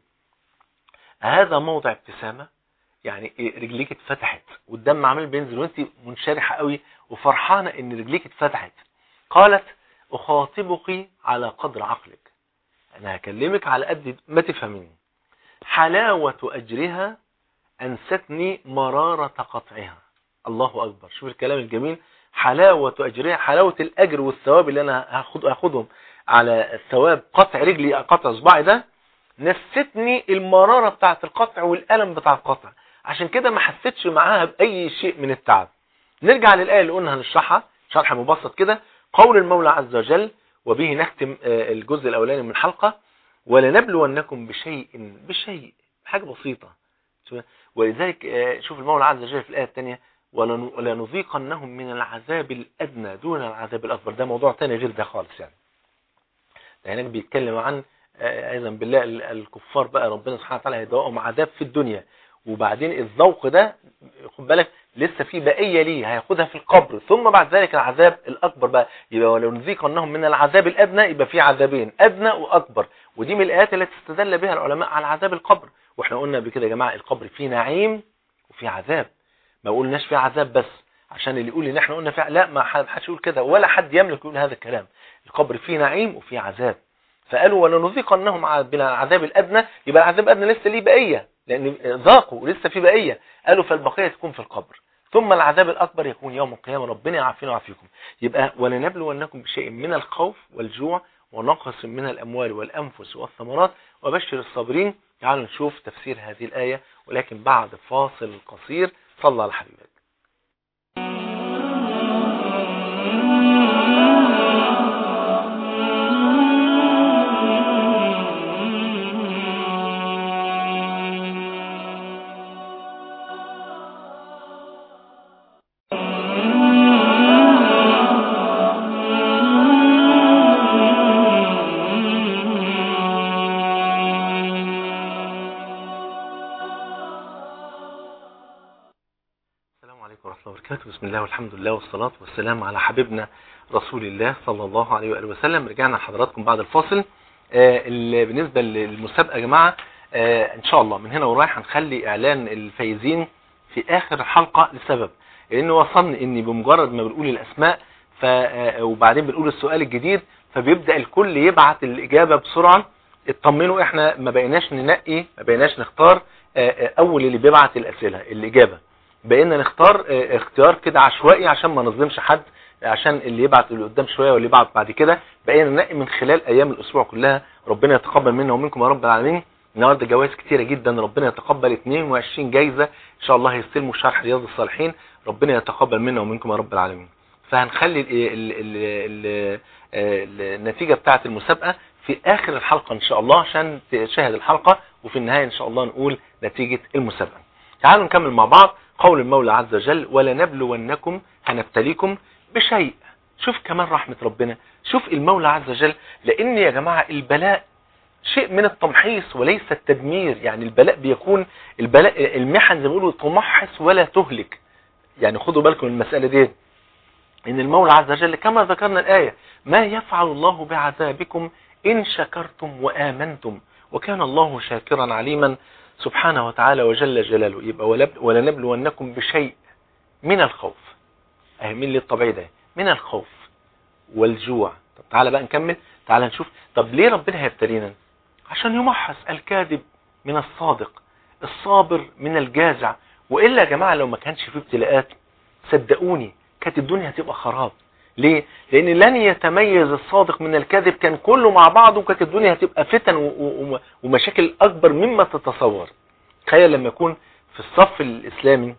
هذا موضع ابتسامة يعني رجليك اتفتحت والدم عمال بينزل وانت منشرحة قوي وفرحانة ان رجليك اتفتحت قالت اخاطبك على قدر عقلك انا هكلمك على قد ما تفهميني حلاوة اجرها انستني مرارة قطعها الله اكبر شوف الكلام الجميل حلاوة اجرها حلاوة الاجر والثواب اللي انا هاخد هاخدهم على الثواب قطع رجلي قطع صباعي ده نستني المرارة بتاعة القطع والألم بتاع القطع عشان كده ما حسيتش معاها بأي شيء من التعب نرجع للآية اللي قلنا هنشرحها شرح مبسط كده قول المولى عز وجل وبه نختم الجزء الأولاني من الحلقة ولنبلونكم بشيء بشيء حاجة بسيطة ولذلك شوف المولى عز وجل في الآية الثانية ولنذيقنهم من العذاب الأدنى دون العذاب الأكبر ده موضوع تاني غير ده خالص يعني ده هناك بيتكلم عن ايضا بالله الكفار بقى ربنا سبحانه وتعالى هيدوقهم عذاب في الدنيا وبعدين الذوق ده خد بالك لسه في بقيه ليه هياخدها في القبر ثم بعد ذلك العذاب الاكبر بقى يبقى ولو نذيقنهم من العذاب الادنى يبقى في عذابين ادنى واكبر ودي من الايات التي استدل بها العلماء على عذاب القبر واحنا قلنا بكده يا جماعه القبر فيه نعيم وفيه عذاب ما قلناش فيه عذاب بس عشان اللي يقول ان احنا قلنا فيه لا ما حدش يقول كده ولا حد يملك يقول هذا الكلام القبر فيه نعيم وفيه عذاب فقالوا ولنذيقنهم من العذاب الادنى يبقى العذاب الادنى لسه ليه بقيه لان ذاقوا لسه في بقيه قالوا فالبقيه تكون في القبر ثم العذاب الأكبر يكون يوم القيامة ربنا يعافينا ويعافيكم يبقى ولنبلونكم بشيء من الخوف والجوع ونقص من الأموال والأنفس والثمرات وبشر الصابرين تعالوا نشوف تفسير هذه الآية ولكن بعد فاصل قصير صلى على حبيبك بسم الله والحمد لله والصلاة والسلام على حبيبنا رسول الله صلى الله عليه وآله وسلم رجعنا لحضراتكم بعد الفاصل آه بالنسبة للمسابقة يا جماعة آه ان شاء الله من هنا ورايح هنخلي اعلان الفايزين في اخر الحلقة لسبب لان وصلني اني بمجرد ما بنقول الاسماء ف وبعدين بنقول السؤال الجديد فبيبدأ الكل يبعت الاجابة بسرعة اطمنوا احنا ما بقيناش ننقي ما بقيناش نختار آه اول اللي بيبعت الاسئلة الاجابة بقينا نختار اختيار كده عشوائي عشان ما نظلمش حد عشان اللي يبعت اللي قدام شوية واللي يبعت بعد كده بقينا ننقي من خلال ايام الاسبوع كلها ربنا يتقبل منا ومنكم يا رب العالمين النهارده جوائز كتيره جدا ربنا يتقبل 22 جايزه ان شاء الله هيستلموا شرح رياض الصالحين ربنا يتقبل منا ومنكم يا رب العالمين فهنخلي ال ال ال ال النتيجه بتاعه المسابقه في اخر الحلقه ان شاء الله عشان تشاهد الحلقه وفي النهايه ان شاء الله نقول نتيجه المسابقه تعالوا نكمل مع بعض قول المولى عز وجل ولنبلونكم هنبتليكم بشيء شوف كمان رحمة ربنا شوف المولى عز وجل لان يا جماعة البلاء شيء من التمحيص وليس التدمير يعني البلاء بيكون البلاء المحن زي ما بيقولوا تمحص ولا تهلك يعني خدوا بالكم من المسألة دي ان المولى عز وجل كما ذكرنا الآية ما يفعل الله بعذابكم إن شكرتم وآمنتم وكان الله شاكرا عليما سبحانه وتعالى وجل جلاله يبقى ولنبلونكم بشيء من الخوف اهي من للطبيعي ده من الخوف والجوع طب تعالى بقى نكمل تعالى نشوف طب ليه ربنا هيبتلينا عشان يمحص الكاذب من الصادق الصابر من الجازع وإلا يا جماعة لو ما كانش فيه ابتلاءات صدقوني كانت الدنيا هتبقى خراب ليه؟ لأن لن يتميز الصادق من الكاذب كان كله مع بعضه وكانت الدنيا هتبقى فتن ومشاكل أكبر مما تتصور تخيل لما يكون في الصف الإسلامي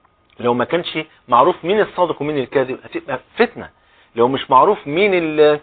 لو ما كانش معروف مين الصادق ومين الكاذب هتبقى فتنة لو مش معروف مين اللي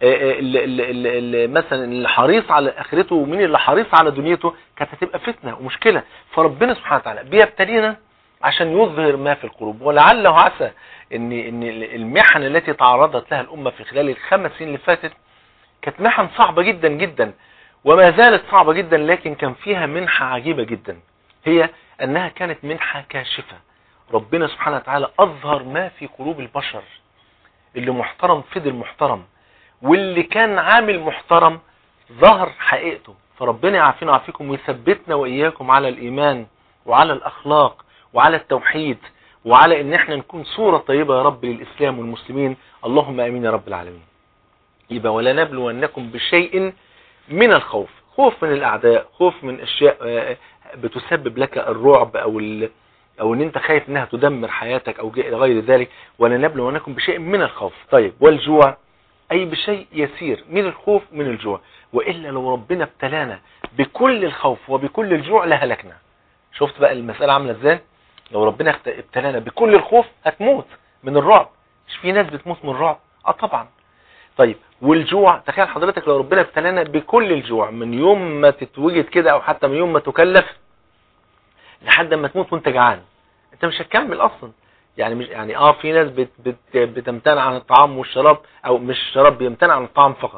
مثلا اللي حريص على اخرته ومين اللي حريص على دنيته كانت هتبقى فتنة ومشكلة فربنا سبحانه وتعالى بيبتلينا عشان يظهر ما في القلوب ولعله عسى ان ان المحن التي تعرضت لها الامه في خلال الخمس سنين اللي فاتت كانت محن صعبه جدا جدا وما زالت صعبه جدا لكن كان فيها منحه عجيبه جدا هي انها كانت منحه كاشفه ربنا سبحانه وتعالى اظهر ما في قلوب البشر اللي محترم فضل محترم واللي كان عامل محترم ظهر حقيقته فربنا يعافينا ويعافيكم ويثبتنا واياكم على الايمان وعلى الاخلاق وعلى التوحيد وعلى ان احنا نكون صورة طيبة يا رب للإسلام والمسلمين اللهم امين يا رب العالمين يبقى ولا نبلونكم بشيء من الخوف خوف من الأعداء خوف من أشياء بتسبب لك الرعب أو أو ان انت خايف انها تدمر حياتك أو غير ذلك ولا نبلونكم بشيء من الخوف طيب والجوع أي بشيء يسير من الخوف من الجوع وإلا لو ربنا ابتلانا بكل الخوف وبكل الجوع لهلكنا شفت بقى المسألة عاملة ازاي لو ربنا ابتلانا بكل الخوف هتموت من الرعب مش في ناس بتموت من الرعب اه طبعا طيب والجوع تخيل حضرتك لو ربنا ابتلانا بكل الجوع من يوم ما تتوجد كده او حتى من يوم ما تكلف لحد ما تموت وانت جعان انت مش هتكمل اصلا يعني مش يعني اه في ناس بت بت بتمتنع عن الطعام والشراب او مش الشراب بيمتنع عن الطعام فقط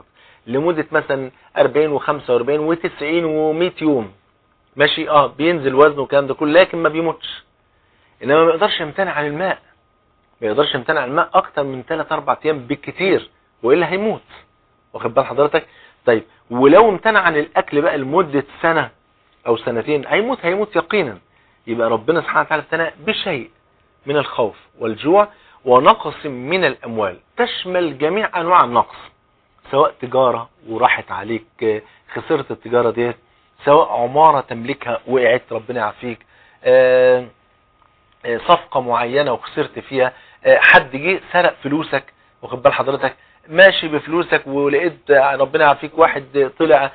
لمدة مثلا 40 و45 و90 و100 يوم ماشي اه بينزل وزنه والكلام ده كله لكن ما بيموتش انما ما يقدرش يمتنع عن الماء ما يقدرش يمتنع عن الماء اكتر من 3 4 ايام بالكتير والا هيموت واخد بال حضرتك طيب ولو امتنع عن الاكل بقى لمدة سنة او سنتين هيموت هيموت يقينا يبقى ربنا سبحانه وتعالى ابتلى بشيء من الخوف والجوع ونقص من الاموال تشمل جميع انواع النقص سواء تجارة وراحت عليك خسرت التجارة ديت سواء عمارة تملكها وقعت ربنا يعافيك صفقة معينة وخسرت فيها حد جه سرق فلوسك واخد بال حضرتك ماشي بفلوسك ولقيت ربنا يعافيك واحد طلع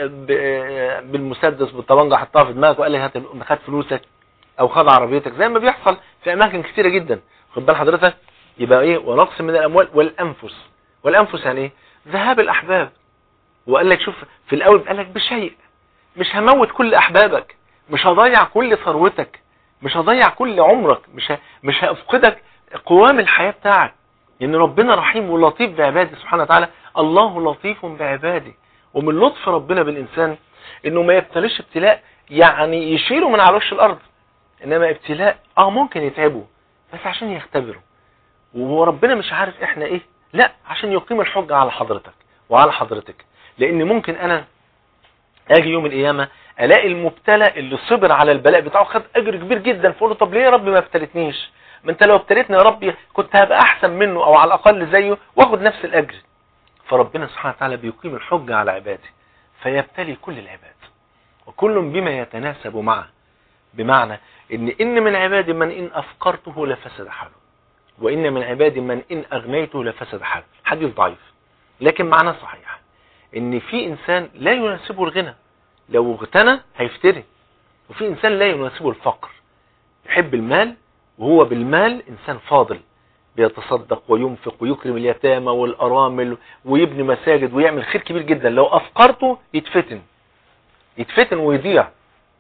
بالمسدس بالطبنجة حطها في دماغك وقال لي هات خد فلوسك او خد عربيتك زي ما بيحصل في اماكن كثيرة جدا خد بال حضرتك يبقى ايه ونقص من الاموال والانفس والانفس يعني ايه ذهاب الاحباب وقال لك شوف في الاول قال لك بشيء مش هموت كل احبابك مش هضيع كل ثروتك مش هضيع كل عمرك مش ه... مش هافقدك قوام الحياة بتاعك لان يعني ربنا رحيم ولطيف بعباده سبحانه وتعالى الله لطيف بعباده ومن لطف ربنا بالانسان انه ما يبتليش ابتلاء يعني يشيله من على وش الارض انما ابتلاء اه ممكن يتعبه بس عشان يختبره وهو ربنا مش عارف احنا ايه لا عشان يقيم الحجة على حضرتك وعلى حضرتك لان ممكن انا اجي يوم القيامة الاقي المبتلى اللي صبر على البلاء بتاعه خد اجر كبير جدا فاقول له طب ليه يا رب ما ابتلتنيش ما انت لو ابتليتني يا ربي كنت هبقى احسن منه او على الاقل زيه واخد نفس الاجر فربنا سبحانه وتعالى بيقيم الحجة على عباده فيبتلي كل العباد وكل بما يتناسب معه بمعنى ان ان من عبادي من ان افقرته لفسد حاله وان من عبادي من ان اغنيته لفسد حاله حديث ضعيف لكن معناه صحيح ان في انسان لا يناسبه الغنى لو اغتنى هيفتري وفي انسان لا يناسبه الفقر يحب المال وهو بالمال انسان فاضل بيتصدق وينفق ويكرم اليتامى والارامل ويبني مساجد ويعمل خير كبير جدا لو افقرته يتفتن يتفتن ويضيع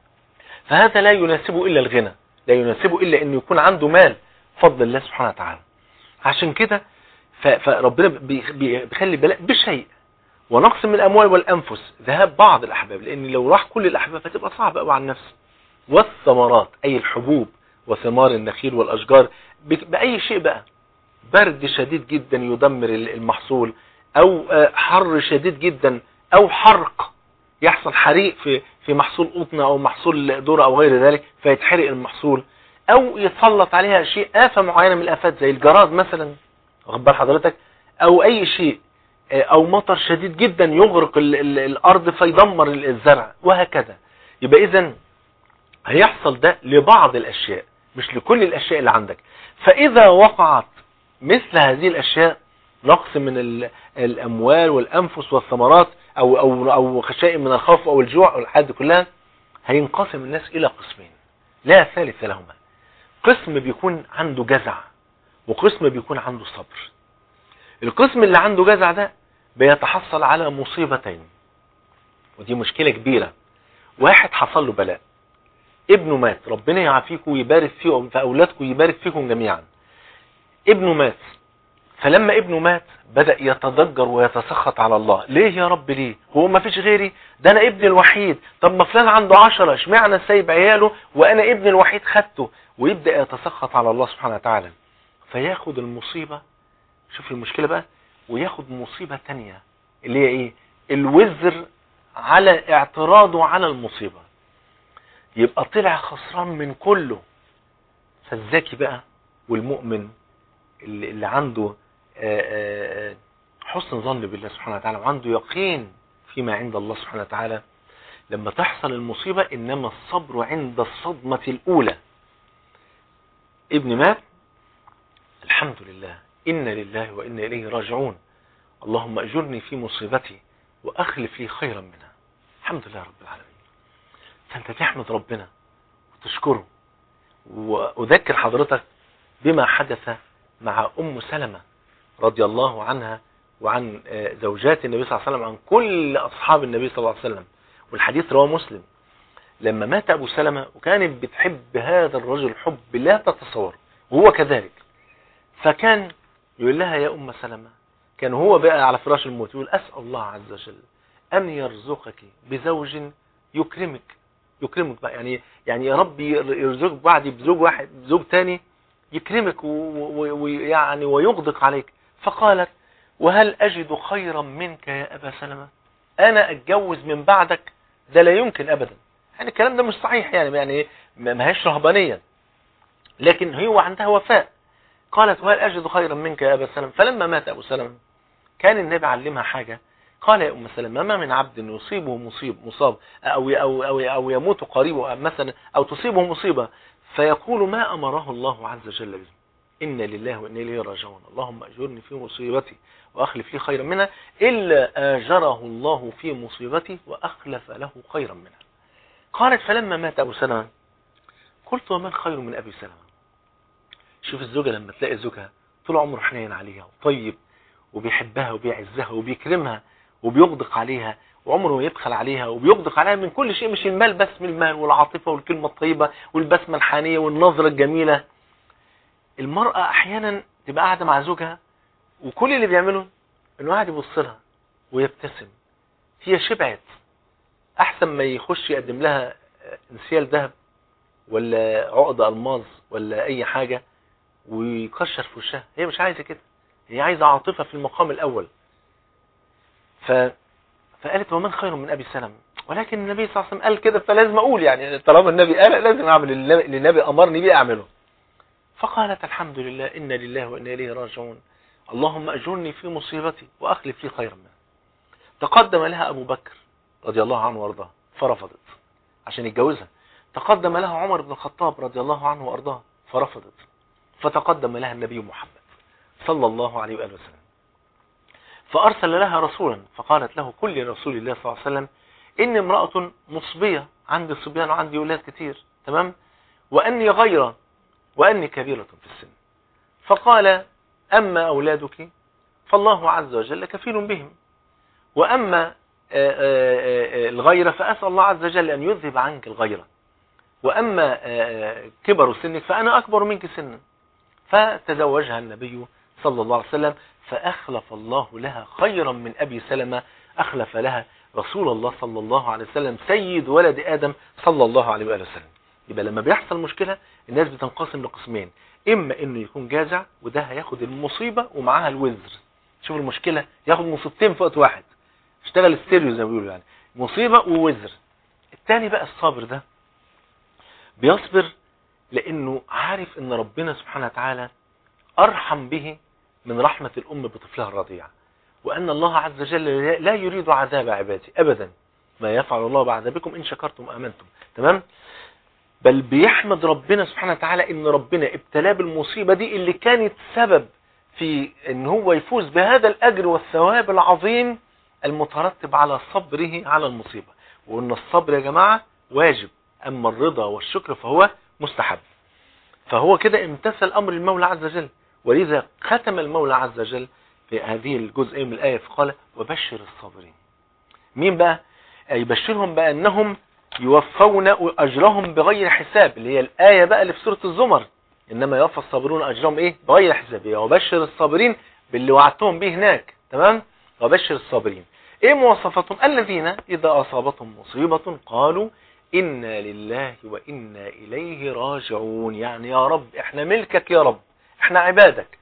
فهذا لا يناسبه الا الغنى لا يناسبه الا انه يكون عنده مال فضل الله سبحانه وتعالى عشان كده فربنا بيخلي بلاء بشيء ونقص من الاموال والانفس ذهاب بعض الاحباب لان لو راح كل الاحباب هتبقى صعب قوي على النفس والثمرات اي الحبوب وثمار النخيل والاشجار باي شيء بقى برد شديد جدا يدمر المحصول او حر شديد جدا او حرق يحصل حريق في في محصول قطن او محصول ذره او غير ذلك فيتحرق المحصول او يتسلط عليها شيء آفة معينة من الآفات زي الجراد مثلا واخد بال حضرتك او اي شيء او مطر شديد جدا يغرق ال ال الارض فيدمر الزرع وهكذا يبقى اذا هيحصل ده لبعض الاشياء مش لكل الاشياء اللي عندك فاذا وقعت مثل هذه الاشياء نقص من الاموال والانفس والثمرات او او او شيء من الخوف او الجوع او الحاجات كلها هينقسم الناس الى قسمين لا ثالث لهما قسم بيكون عنده جزع وقسم بيكون عنده صبر القسم اللي عنده جزع ده بيتحصل على مصيبتين ودي مشكلة كبيرة واحد حصل له بلاء ابنه مات ربنا يعافيكم ويبارك فيكم في اولادكم ويبارك فيكم جميعا ابنه مات فلما ابنه مات بدأ يتضجر ويتسخط على الله ليه يا رب ليه هو ما فيش غيري ده انا ابني الوحيد طب ما فلان عنده عشرة اشمعنى سايب عياله وانا ابني الوحيد خدته ويبدأ يتسخط على الله سبحانه وتعالى فياخد المصيبة شوف المشكلة بقى وياخد مصيبة تانية اللي هي ايه الوزر على اعتراضه على المصيبة يبقى طلع خسران من كله فالذكي بقى والمؤمن اللي, اللي عنده آآ آآ حسن ظن بالله سبحانه وتعالى وعنده يقين فيما عند الله سبحانه وتعالى لما تحصل المصيبة إنما الصبر عند الصدمة الأولى ابن مات الحمد لله إن لله وإنا إليه راجعون اللهم أجرني في مصيبتي وأخلف لي خيرا منها الحمد لله رب العالمين فأنت تحمد ربنا وتشكره وأذكر حضرتك بما حدث مع أم سلمة رضي الله عنها وعن زوجات النبي صلى الله عليه وسلم عن كل أصحاب النبي صلى الله عليه وسلم والحديث رواه مسلم لما مات أبو سلمة وكانت بتحب هذا الرجل حب لا تتصور وهو كذلك فكان يقول لها يا أم سلمة كان هو بقى على فراش الموت يقول أسأل الله عز وجل أن يرزقك بزوج يكرمك يكرمك بقى يعني يعني يا رب يرزقك بعد بزوج واحد بزوج تاني يكرمك ويعني ويغدق عليك فقالت وهل أجد خيرا منك يا أبا سلمة أنا أتجوز من بعدك ده لا يمكن أبدا يعني الكلام ده مش صحيح يعني يعني ما هيش رهبانية لكن هو عندها وفاء قالت وهل أجد خيرا منك يا أبا سلمة فلما مات أبو سلمة كان النبي علمها حاجة قال يا أم سلمة ما من عبد يصيبه مصيب مصاب أو, أو, أو, أو يموت قريبه مثلا أو تصيبه مصيبة فيقول ما أمره الله عز وجل به إن لله وإنا إليه راجعون اللهم أجرني في مصيبتي وأخلف لي خيرا منها إلا آجره الله في مصيبتي وأخلف له خيرا منها قالت فلما مات أبو سلمة قلت ومن خير من أبي سلمة شوف الزوجة لما تلاقي زوجها طول عمره حنين عليها وطيب وبيحبها وبيعزها وبيكرمها وبيغدق عليها وعمره ما يبخل عليها وبيغدق عليها من كل شيء مش المال بس من المال والعاطفة والكلمة الطيبة والبسمة الحانية والنظرة الجميلة المرأة احيانا تبقى قاعدة مع زوجها وكل اللي بيعمله انه قاعد يبص لها ويبتسم هي شبعت احسن ما يخش يقدم لها انسيال ذهب ولا عقد الماظ ولا اي حاجة ويكشر في وشها هي مش عايزة كده هي عايزة عاطفة في المقام الاول ف... فقالت ومن خير من ابي سلم ولكن النبي صلى الله عليه وسلم قال كده فلازم اقول يعني طالما النبي قال لازم اعمل اللي النبي امرني بيه اعمله فقالت الحمد لله إن لله وإنا إليه راجعون اللهم أجرني في مصيبتي وأخلف لي خيرا منها تقدم لها أبو بكر رضي الله عنه وأرضاه فرفضت عشان يتجوزها تقدم لها عمر بن الخطاب رضي الله عنه وأرضاه فرفضت فتقدم لها النبي محمد صلى الله عليه وآله وسلم فأرسل لها رسولا فقالت له كل رسول الله صلى الله عليه وسلم إني امرأة مصبية عندي صبيان وعندي أولاد كتير تمام وأني غيرة وأني كبيرة في السن فقال أما أولادك فالله عز وجل كفيل بهم وأما الغيرة فأسأل الله عز وجل أن يذهب عنك الغيرة وأما كبر سنك فأنا أكبر منك سنا فتزوجها النبي صلى الله عليه وسلم فأخلف الله لها خيرا من أبي سلمة أخلف لها رسول الله صلى الله عليه وسلم سيد ولد آدم صلى الله عليه وآله وسلم يبقى لما بيحصل مشكلة الناس بتنقسم لقسمين اما انه يكون جازع وده هياخد المصيبة ومعاها الوزر شوف المشكلة ياخد مصيبتين في وقت واحد اشتغل الستيريو زي ما بيقولوا يعني مصيبة ووزر التاني بقى الصابر ده بيصبر لانه عارف ان ربنا سبحانه وتعالى ارحم به من رحمة الام بطفلها الرضيع وان الله عز وجل لا يريد عذاب عباده ابدا ما يفعل الله بعذابكم ان شكرتم وامنتم تمام بل بيحمد ربنا سبحانه وتعالى ان ربنا ابتلاه بالمصيبة دي اللي كانت سبب في ان هو يفوز بهذا الاجر والثواب العظيم المترتب على صبره على المصيبة وان الصبر يا جماعة واجب اما الرضا والشكر فهو مستحب فهو كده امتثل امر المولى عز وجل ولذا ختم المولى عز وجل في هذه الجزء من الآية فقال وبشر الصابرين مين بقى يبشرهم بأنهم يوفون أجرهم بغير حساب اللي هي الآية بقى اللي في سورة الزمر إنما يوفى الصابرون أجرهم إيه بغير حساب وبشر الصابرين باللي وعدتهم به هناك تمام وبشر الصابرين إيه مواصفاتهم الذين إذا أصابتهم مصيبة قالوا إنا لله وإنا إليه راجعون يعني يا رب إحنا ملكك يا رب إحنا عبادك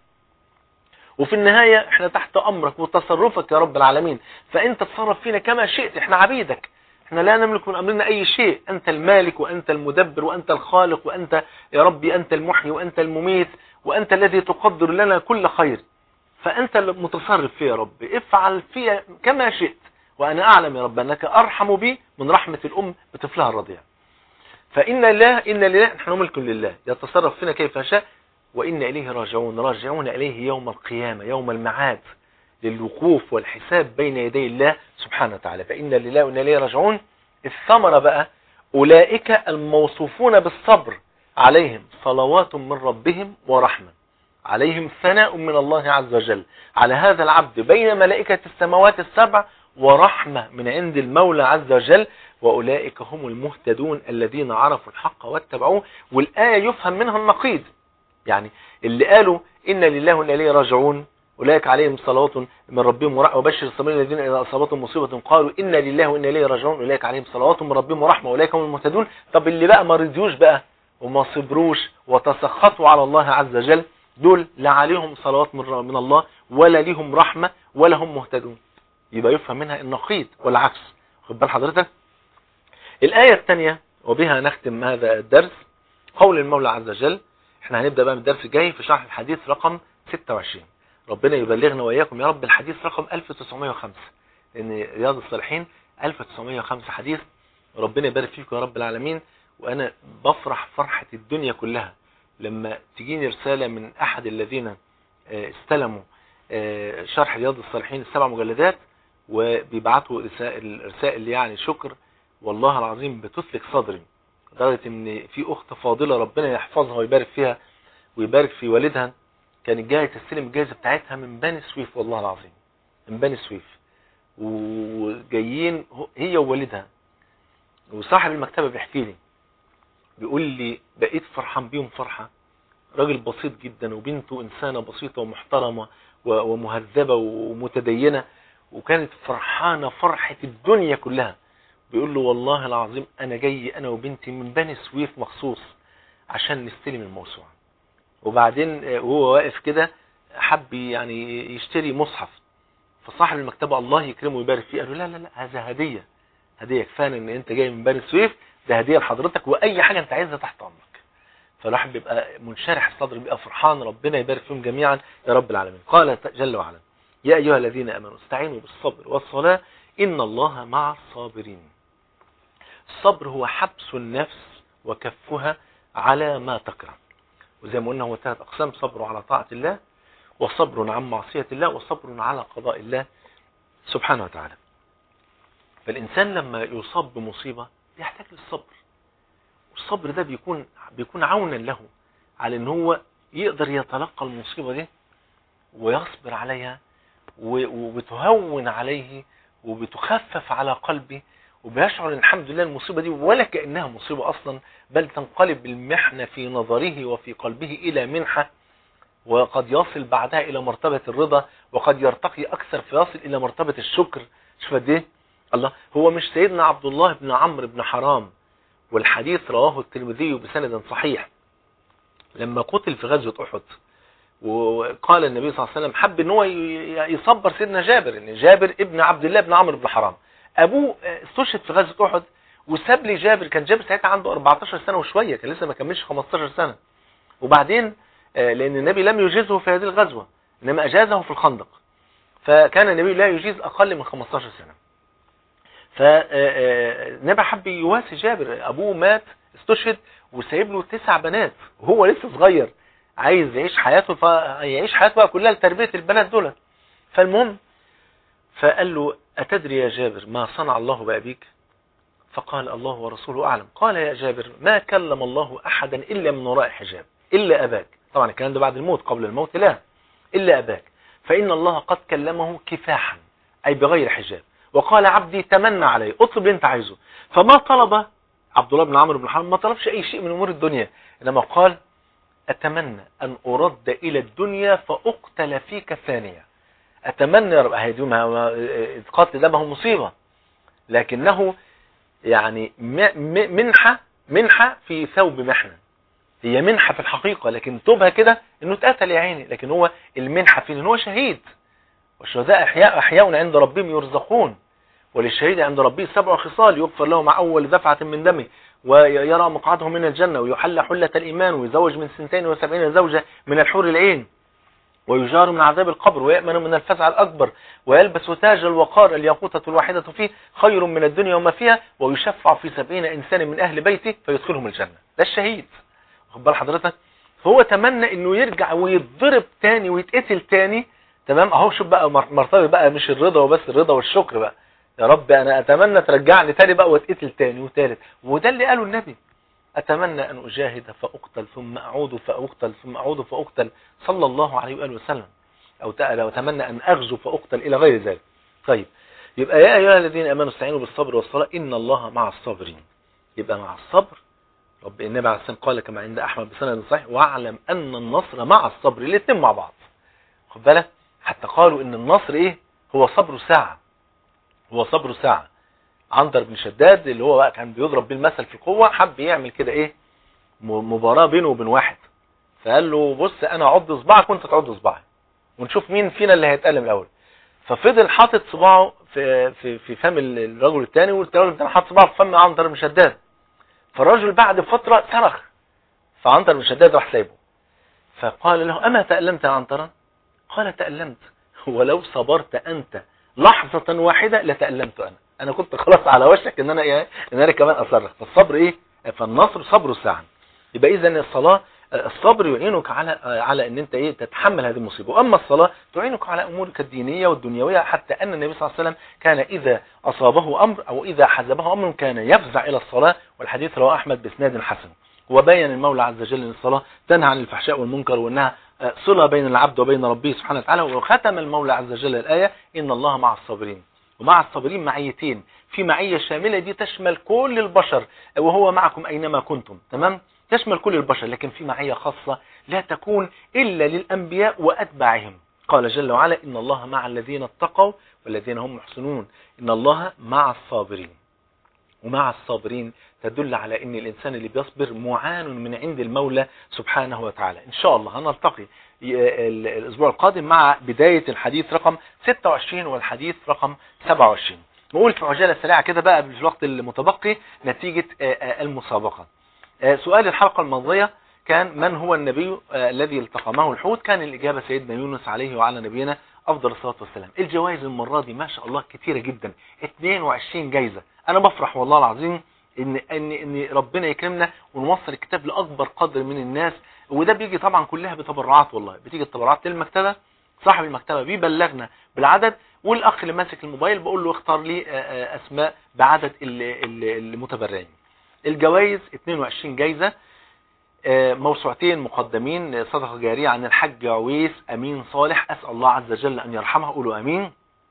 وفي النهاية إحنا تحت أمرك وتصرفك يا رب العالمين فأنت تصرف فينا كما شئت إحنا عبيدك احنا لا نملك من امرنا اي شيء انت المالك وانت المدبر وانت الخالق وانت يا ربي انت المحيي وانت المميت وانت الذي تقدر لنا كل خير فانت المتصرف فيه يا رب افعل فيها كما شئت وانا اعلم يا رب انك ارحم بي من رحمة الام بطفلها الرضيع فإن الله إن لله نحن ملك لله يتصرف فينا كيف شاء وإن إليه راجعون راجعون إليه يوم القيامة يوم المعاد للوقوف والحساب بين يدي الله سبحانه وتعالى فإن لله وإن إليه راجعون الثمرة بقى أولئك الموصوفون بالصبر عليهم صلوات من ربهم ورحمة عليهم ثناء من الله عز وجل على هذا العبد بين ملائكة السماوات السبع ورحمة من عند المولى عز وجل وأولئك هم المهتدون الذين عرفوا الحق واتبعوه والآية يفهم منها النقيض يعني اللي قالوا إن لله وإن إليه راجعون أولئك عليهم صلوات من ربهم ورحمة وبشر الصابرين الذين إذا أصابتهم مصيبة قالوا إنا لله وإنا إليه راجعون أولئك عليهم صلوات من ربهم ورحمة أولئك هم المهتدون طب اللي بقى ما رضيوش بقى وما صبروش وتسخطوا على الله عز وجل دول لا عليهم صلوات من من الله ولا ليهم رحمة ولا هم مهتدون يبقى يفهم منها النقيض والعكس خد بال حضرتك الآية الثانية وبها نختم هذا الدرس قول المولى عز وجل احنا هنبدأ بقى من الدرس الجاي في شرح الحديث رقم 26 ربنا يبلغنا وإياكم يا رب الحديث رقم 1905 لأن رياض الصالحين 1905 حديث ربنا يبارك فيكم يا رب العالمين وأنا بفرح فرحة الدنيا كلها لما تجيني رسالة من أحد الذين استلموا شرح رياض الصالحين السبع مجلدات وبيبعتوا رسائل, رسائل يعني شكر والله العظيم بتثلك صدري لدرجة ان في اخت فاضلة ربنا يحفظها ويبارك فيها ويبارك في والدها كانت جاية تستلم الجائزة بتاعتها من بني سويف والله العظيم من بني سويف وجايين هي ووالدها وصاحب المكتبة بيحكي لي بيقول لي بقيت فرحان بيهم فرحة راجل بسيط جدا وبنته إنسانة بسيطة ومحترمة ومهذبة ومتدينة وكانت فرحانة فرحة الدنيا كلها بيقول له والله العظيم أنا جاي أنا وبنتي من بني سويف مخصوص عشان نستلم الموسوعة وبعدين وهو واقف كده حب يعني يشتري مصحف فصاحب المكتبة الله يكرمه ويبارك فيه قال له لا لا لا هذا هدية هدية كفاية ان انت جاي من بني سويف ده هدية لحضرتك واي حاجة انت عايزها تحت امرك فالواحد بيبقى منشرح الصدر بيبقى فرحان ربنا يبارك فيهم جميعا يا رب العالمين قال جل وعلا يا ايها الذين امنوا استعينوا بالصبر والصلاة ان الله مع الصابرين الصبر هو حبس النفس وكفها على ما تكره وزي ما قلنا هو ثلاث اقسام صبر على طاعة الله وصبر عن معصية الله وصبر على قضاء الله سبحانه وتعالى فالإنسان لما يصاب بمصيبة يحتاج للصبر والصبر ده بيكون بيكون عونا له على ان هو يقدر يتلقى المصيبة دي ويصبر عليها وبتهون عليه وبتخفف على قلبه وبيشعر ان الحمد لله المصيبة دي ولا كأنها مصيبة اصلا بل تنقلب المحنة في نظره وفي قلبه الى منحة وقد يصل بعدها الى مرتبة الرضا وقد يرتقي اكثر فيصل الى مرتبة الشكر شوف قد ايه الله هو مش سيدنا عبد الله بن عمرو بن حرام والحديث رواه الترمذي بسند صحيح لما قتل في غزوة احد وقال النبي صلى الله عليه وسلم حب ان هو يصبر سيدنا جابر ان جابر ابن عبد الله بن عمرو بن حرام ابوه استشهد في غزوة احد وساب لي جابر كان جابر ساعتها عنده 14 سنة وشوية كان لسه ما كملش 15 سنة وبعدين لان النبي لم يجيزه في هذه الغزوة انما اجازه في الخندق فكان النبي لا يجيز اقل من 15 سنة فالنبي حب يواسي جابر ابوه مات استشهد وسايب له تسع بنات وهو لسه صغير عايز يعيش حياته فيعيش حياته بقى كلها لتربية البنات دول فالمهم فقال له أتدري يا جابر ما صنع الله بأبيك فقال الله ورسوله أعلم قال يا جابر ما كلم الله أحدا إلا من وراء حجاب إلا أباك طبعا الكلام ده بعد الموت قبل الموت لا إلا أباك فإن الله قد كلمه كفاحا أي بغير حجاب وقال عبدي تمنى علي اطلب اللي انت عايزه فما طلب عبد الله بن عمرو بن حرام ما طلبش أي شيء من أمور الدنيا إنما قال أتمنى أن أرد إلى الدنيا فأقتل فيك ثانية أتمنى يا رب القتل ده ما هو مصيبة لكنه يعني منحة منحة في ثوب محنة هي منحة في الحقيقة لكن توبها كده انه اتقتل يا عيني لكن هو المنحة فيه ان هو شهيد والشهداء احياء احياء عند ربهم يرزقون وللشهيد عند ربه سبع خصال يغفر له مع اول دفعة من دمه ويرى مقعده من الجنة ويحل حلة الإيمان ويزوج من سنتين وسبعين زوجة من الحور العين ويجار من عذاب القبر ويأمن من الفزع الأكبر ويلبس تاج الوقار الياقوتة الواحدة فيه خير من الدنيا وما فيها ويشفع في سبعين إنسان من أهل بيته فيدخلهم الجنة ده الشهيد خد بال حضرتك فهو تمنى انه يرجع ويتضرب تاني ويتقتل تاني تمام اهو شوف بقى مرتبه بقى مش الرضا وبس الرضا والشكر بقى يا رب انا اتمنى ترجعني تاني بقى واتقتل تاني وتالت وده اللي قاله النبي اتمنى ان اجاهد فاقتل ثم اعود فاقتل ثم اعود فاقتل صلى الله عليه واله وسلم او اتمنى ان اغزو فاقتل الى غير ذلك طيب يبقى يا ايها الذين امنوا استعينوا بالصبر والصلاه ان الله مع الصابرين يبقى مع الصبر رب النبي عليه السلام قال كما عند احمد بسند صحيح واعلم ان النصر مع الصبر الاثنين مع بعض خد بالك حتى قالوا ان النصر ايه هو صبر ساعة هو صبر ساعة عنتر بن شداد اللي هو بقى كان بيضرب بالمثل في القوة حب يعمل كده ايه مباراة بينه وبين واحد فقال له بص انا اعض صباعك وانت تعض صباعي ونشوف مين فينا اللي هيتألم الاول ففضل حاطط صباعه في في في فم الرجل الثاني والرجل الثاني حاطط صباعه في فم عنتر بن شداد فالرجل بعد فترة صرخ فعنتر بن شداد راح سايبه فقال له اما تألمت يا عنترا قال تألمت ولو صبرت انت لحظة واحدة لتألمت انا انا كنت خلاص على وشك ان انا ايه ان انا كمان اصرخ فالصبر ايه فالنصر صبر الساعة يبقى اذا الصلاة الصبر يعينك على على ان انت ايه تتحمل هذه المصيبه واما الصلاه تعينك على امورك الدينيه والدنيويه حتى ان النبي صلى الله عليه وسلم كان اذا اصابه امر او اذا حزبه امر كان يفزع الى الصلاه والحديث رواه احمد باسناد حسن وبين المولى عز وجل ان الصلاه تنهى عن الفحشاء والمنكر وانها صله بين العبد وبين ربه سبحانه وتعالى وختم المولى عز وجل الايه ان الله مع الصابرين ومع الصابرين معيتين في معيه شامله دي تشمل كل البشر وهو معكم اينما كنتم تمام تشمل كل البشر لكن في معية خاصة لا تكون إلا للأنبياء وأتباعهم قال جل وعلا إن الله مع الذين اتقوا والذين هم محسنون إن الله مع الصابرين ومع الصابرين تدل على ان الانسان اللي بيصبر معان من عند المولى سبحانه وتعالى ان شاء الله هنلتقي الاسبوع القادم مع بداية الحديث رقم 26 والحديث رقم 27 نقول في عجالة سريعة كده بقى في الوقت المتبقي نتيجة المسابقة سؤال الحلقة الماضية كان من هو النبي الذي التقمه الحوت كان الإجابة سيدنا يونس عليه وعلى نبينا أفضل الصلاة والسلام الجوائز المرة دي ما شاء الله كتيرة جدا 22 جايزة أنا بفرح والله العظيم إن, إن, إن ربنا يكرمنا ونوصل الكتاب لأكبر قدر من الناس وده بيجي طبعا كلها بتبرعات والله بتيجي التبرعات للمكتبة صاحب المكتبة بيبلغنا بالعدد والأخ اللي ماسك الموبايل بقول له اختار لي أسماء بعدد المتبرعين الجوائز 22 جايزة موسوعتين مقدمين صدقة جارية عن الحج عويس أمين صالح أسأل الله عز وجل أن يرحمه قولوا أمين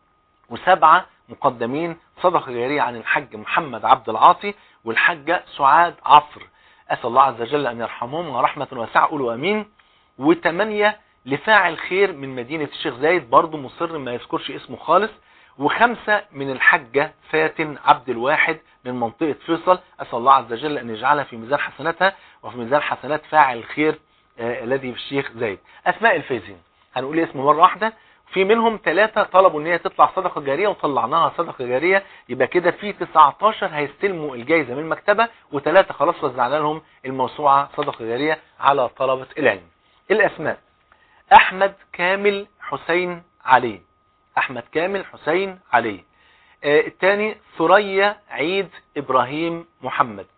وسبعة مقدمين صدقة جارية عن الحج محمد عبد العاطي والحجة سعاد عفر أسأل الله عز وجل أن يرحمهم ورحمة واسعة قولوا أمين وثمانية لفاعل خير من مدينة الشيخ زايد برضو مصر ما يذكرش اسمه خالص وخمسة من الحجة فاتن عبد الواحد من منطقة فيصل أسأل الله عز وجل أن يجعلها في ميزان حسناتها وفي ميزان حسنات فاعل الخير آه الذي في الشيخ زايد أسماء الفايزين هنقول اسم مرة واحدة في منهم ثلاثة طلبوا ان هي تطلع صدقة جارية وطلعناها صدقة جارية يبقى كده في 19 هيستلموا الجائزة من المكتبة وثلاثة خلاص وزعنا لهم الموسوعة صدقة جارية على طلبة العلم الأسماء أحمد كامل حسين علي أحمد كامل حسين علي آه الثاني ثريا عيد إبراهيم محمد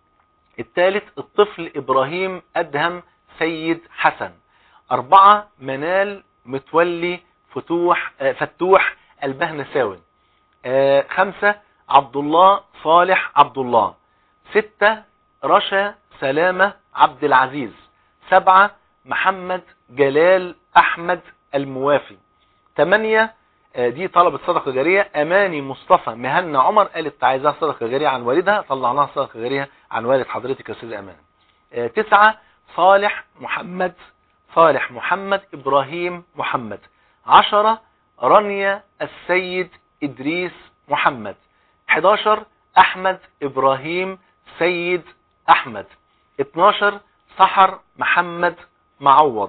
الثالث الطفل إبراهيم أدهم سيد حسن أربعة منال متولي فتوح آه فتوح البهنساوي آه خمسة عبد الله صالح عبد الله ستة رشا سلامة عبد العزيز سبعة محمد جلال أحمد الموافي ثمانية دي طلبت صدقة جارية أماني مصطفى مهنا عمر قالت عايزاها صدقة جارية عن والدها طلعناها صدقة جارية عن والد حضرتك يا أستاذ أمان تسعة صالح محمد صالح محمد إبراهيم محمد عشرة رانيا السيد إدريس محمد 11 أحمد إبراهيم سيد أحمد 12 سحر محمد معوض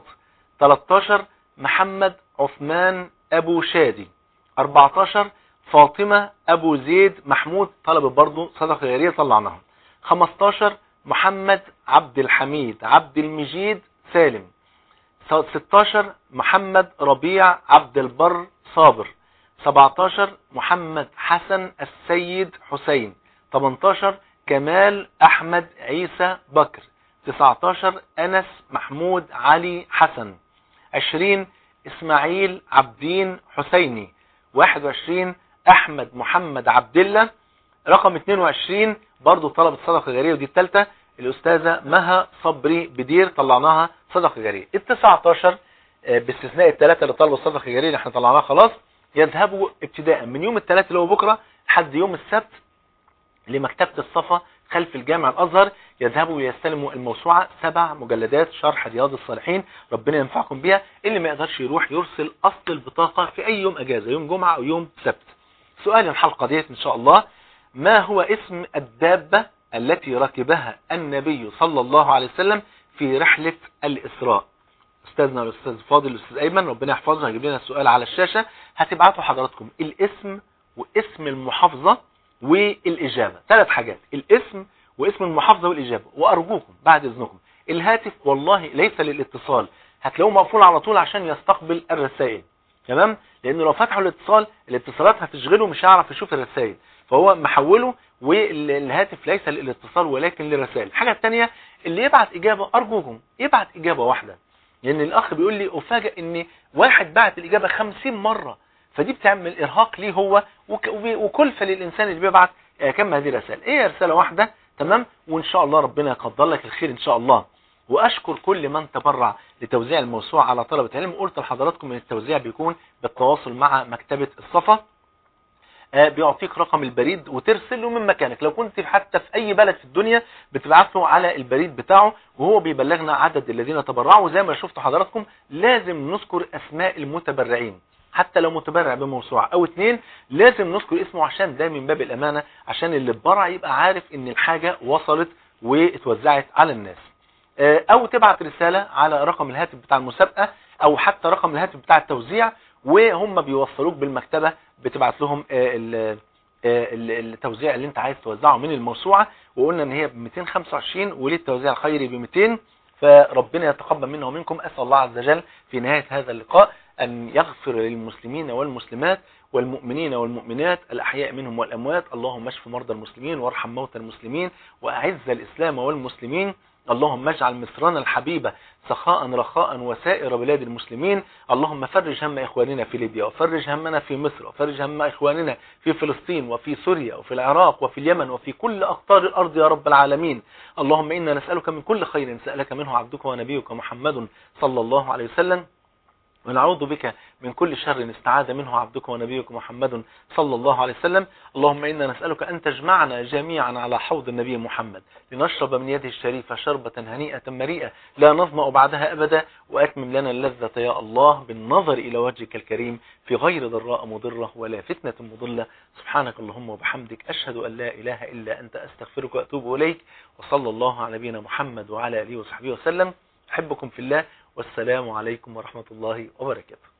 13 محمد عثمان أبو شادي 14 فاطمة أبو زيد محمود طلب برضو صدقة غيرية طلعناها 15 محمد عبد الحميد عبد المجيد سالم 16 محمد ربيع عبد البر صابر 17 محمد حسن السيد حسين 18 كمال أحمد عيسى بكر 19 أنس محمود علي حسن 20 إسماعيل عبدين حسيني 21 أحمد محمد عبد الله رقم 22 برضو طلبت صدقة جارية ودي الثالثة الأستاذة مها صبري بدير طلعناها صدقة جارية ال 19 باستثناء الثلاثة اللي طلبوا الصدقة الجارية اللي احنا طلعناها خلاص يذهبوا ابتداء من يوم الثلاث اللي هو بكرة لحد يوم السبت لمكتبة الصفا خلف الجامع الازهر يذهبوا ويستلموا الموسوعه سبع مجلدات شرح رياض الصالحين ربنا ينفعكم بيها اللي ما يقدرش يروح يرسل اصل البطاقه في اي يوم اجازه يوم جمعه او يوم سبت سؤال الحلقه ديت ان شاء الله ما هو اسم الدابه التي ركبها النبي صلى الله عليه وسلم في رحله الاسراء استاذنا الاستاذ فاضل الاستاذ ايمن ربنا يحفظه هيجيب لنا السؤال على الشاشه هتبعتوا حضراتكم الاسم واسم المحافظه والاجابه ثلاث حاجات الاسم واسم المحافظه والاجابه وارجوكم بعد اذنكم الهاتف والله ليس للاتصال هتلاقوه مقفول على طول عشان يستقبل الرسائل تمام لانه لو فتحوا الاتصال الاتصالات هتشغله مش هيعرف يشوف الرسائل فهو محوله والهاتف ليس للاتصال ولكن للرسائل الحاجه الثانيه اللي يبعت اجابه ارجوكم يبعت اجابه واحده لان الاخ بيقول لي افاجئ ان واحد بعت الاجابه 50 مره فدي بتعمل ارهاق ليه هو وكلفه للانسان اللي بيبعت كم هذه الرسائل ايه رساله واحده تمام وان شاء الله ربنا يقدر لك الخير ان شاء الله واشكر كل من تبرع لتوزيع الموسوعه على طلبه العلم قلت لحضراتكم ان التوزيع بيكون بالتواصل مع مكتبه الصفا بيعطيك رقم البريد وترسله من مكانك لو كنت حتى في اي بلد في الدنيا بتبعت له على البريد بتاعه وهو بيبلغنا عدد الذين تبرعوا وزي ما شفتوا حضراتكم لازم نذكر اسماء المتبرعين حتى لو متبرع بموسوعة او اتنين لازم نذكر اسمه عشان ده من باب الامانة عشان اللي اتبرع يبقى عارف ان الحاجة وصلت واتوزعت على الناس او تبعت رسالة على رقم الهاتف بتاع المسابقة او حتى رقم الهاتف بتاع التوزيع وهم بيوصلوك بالمكتبة بتبعت لهم التوزيع اللي انت عايز توزعه من الموسوعة وقلنا ان هي ب 225 وللتوزيع الخيري ب 200 فربنا يتقبل منا ومنكم اسال الله عز وجل في نهاية هذا اللقاء أن يغفر للمسلمين والمسلمات والمؤمنين والمؤمنات الأحياء منهم والأموات اللهم اشف مرضى المسلمين وارحم موتى المسلمين وأعز الإسلام والمسلمين اللهم اجعل مصرنا الحبيبة سخاء رخاء وسائر بلاد المسلمين اللهم فرج هم إخواننا في ليبيا وفرج همنا في مصر وفرج هم إخواننا في فلسطين وفي سوريا وفي العراق وفي اليمن وفي كل أقطار الأرض يا رب العالمين اللهم إنا نسألك من كل خير سألك منه عبدك ونبيك محمد صلى الله عليه وسلم ونعوذ بك من كل شر استعاذ منه عبدك ونبيك محمد صلى الله عليه وسلم اللهم إنا نسألك أن تجمعنا جميعا على حوض النبي محمد لنشرب من يده الشريفة شربة هنيئة مريئة لا نظمأ بعدها أبدا وأتمم لنا اللذة يا الله بالنظر إلى وجهك الكريم في غير ضراء مضرة ولا فتنة مضلة سبحانك اللهم وبحمدك أشهد أن لا إله إلا أنت أستغفرك وأتوب إليك وصلى الله على نبينا محمد وعلى آله وصحبه وسلم أحبكم في الله والسلام عليكم ورحمة الله وبركاته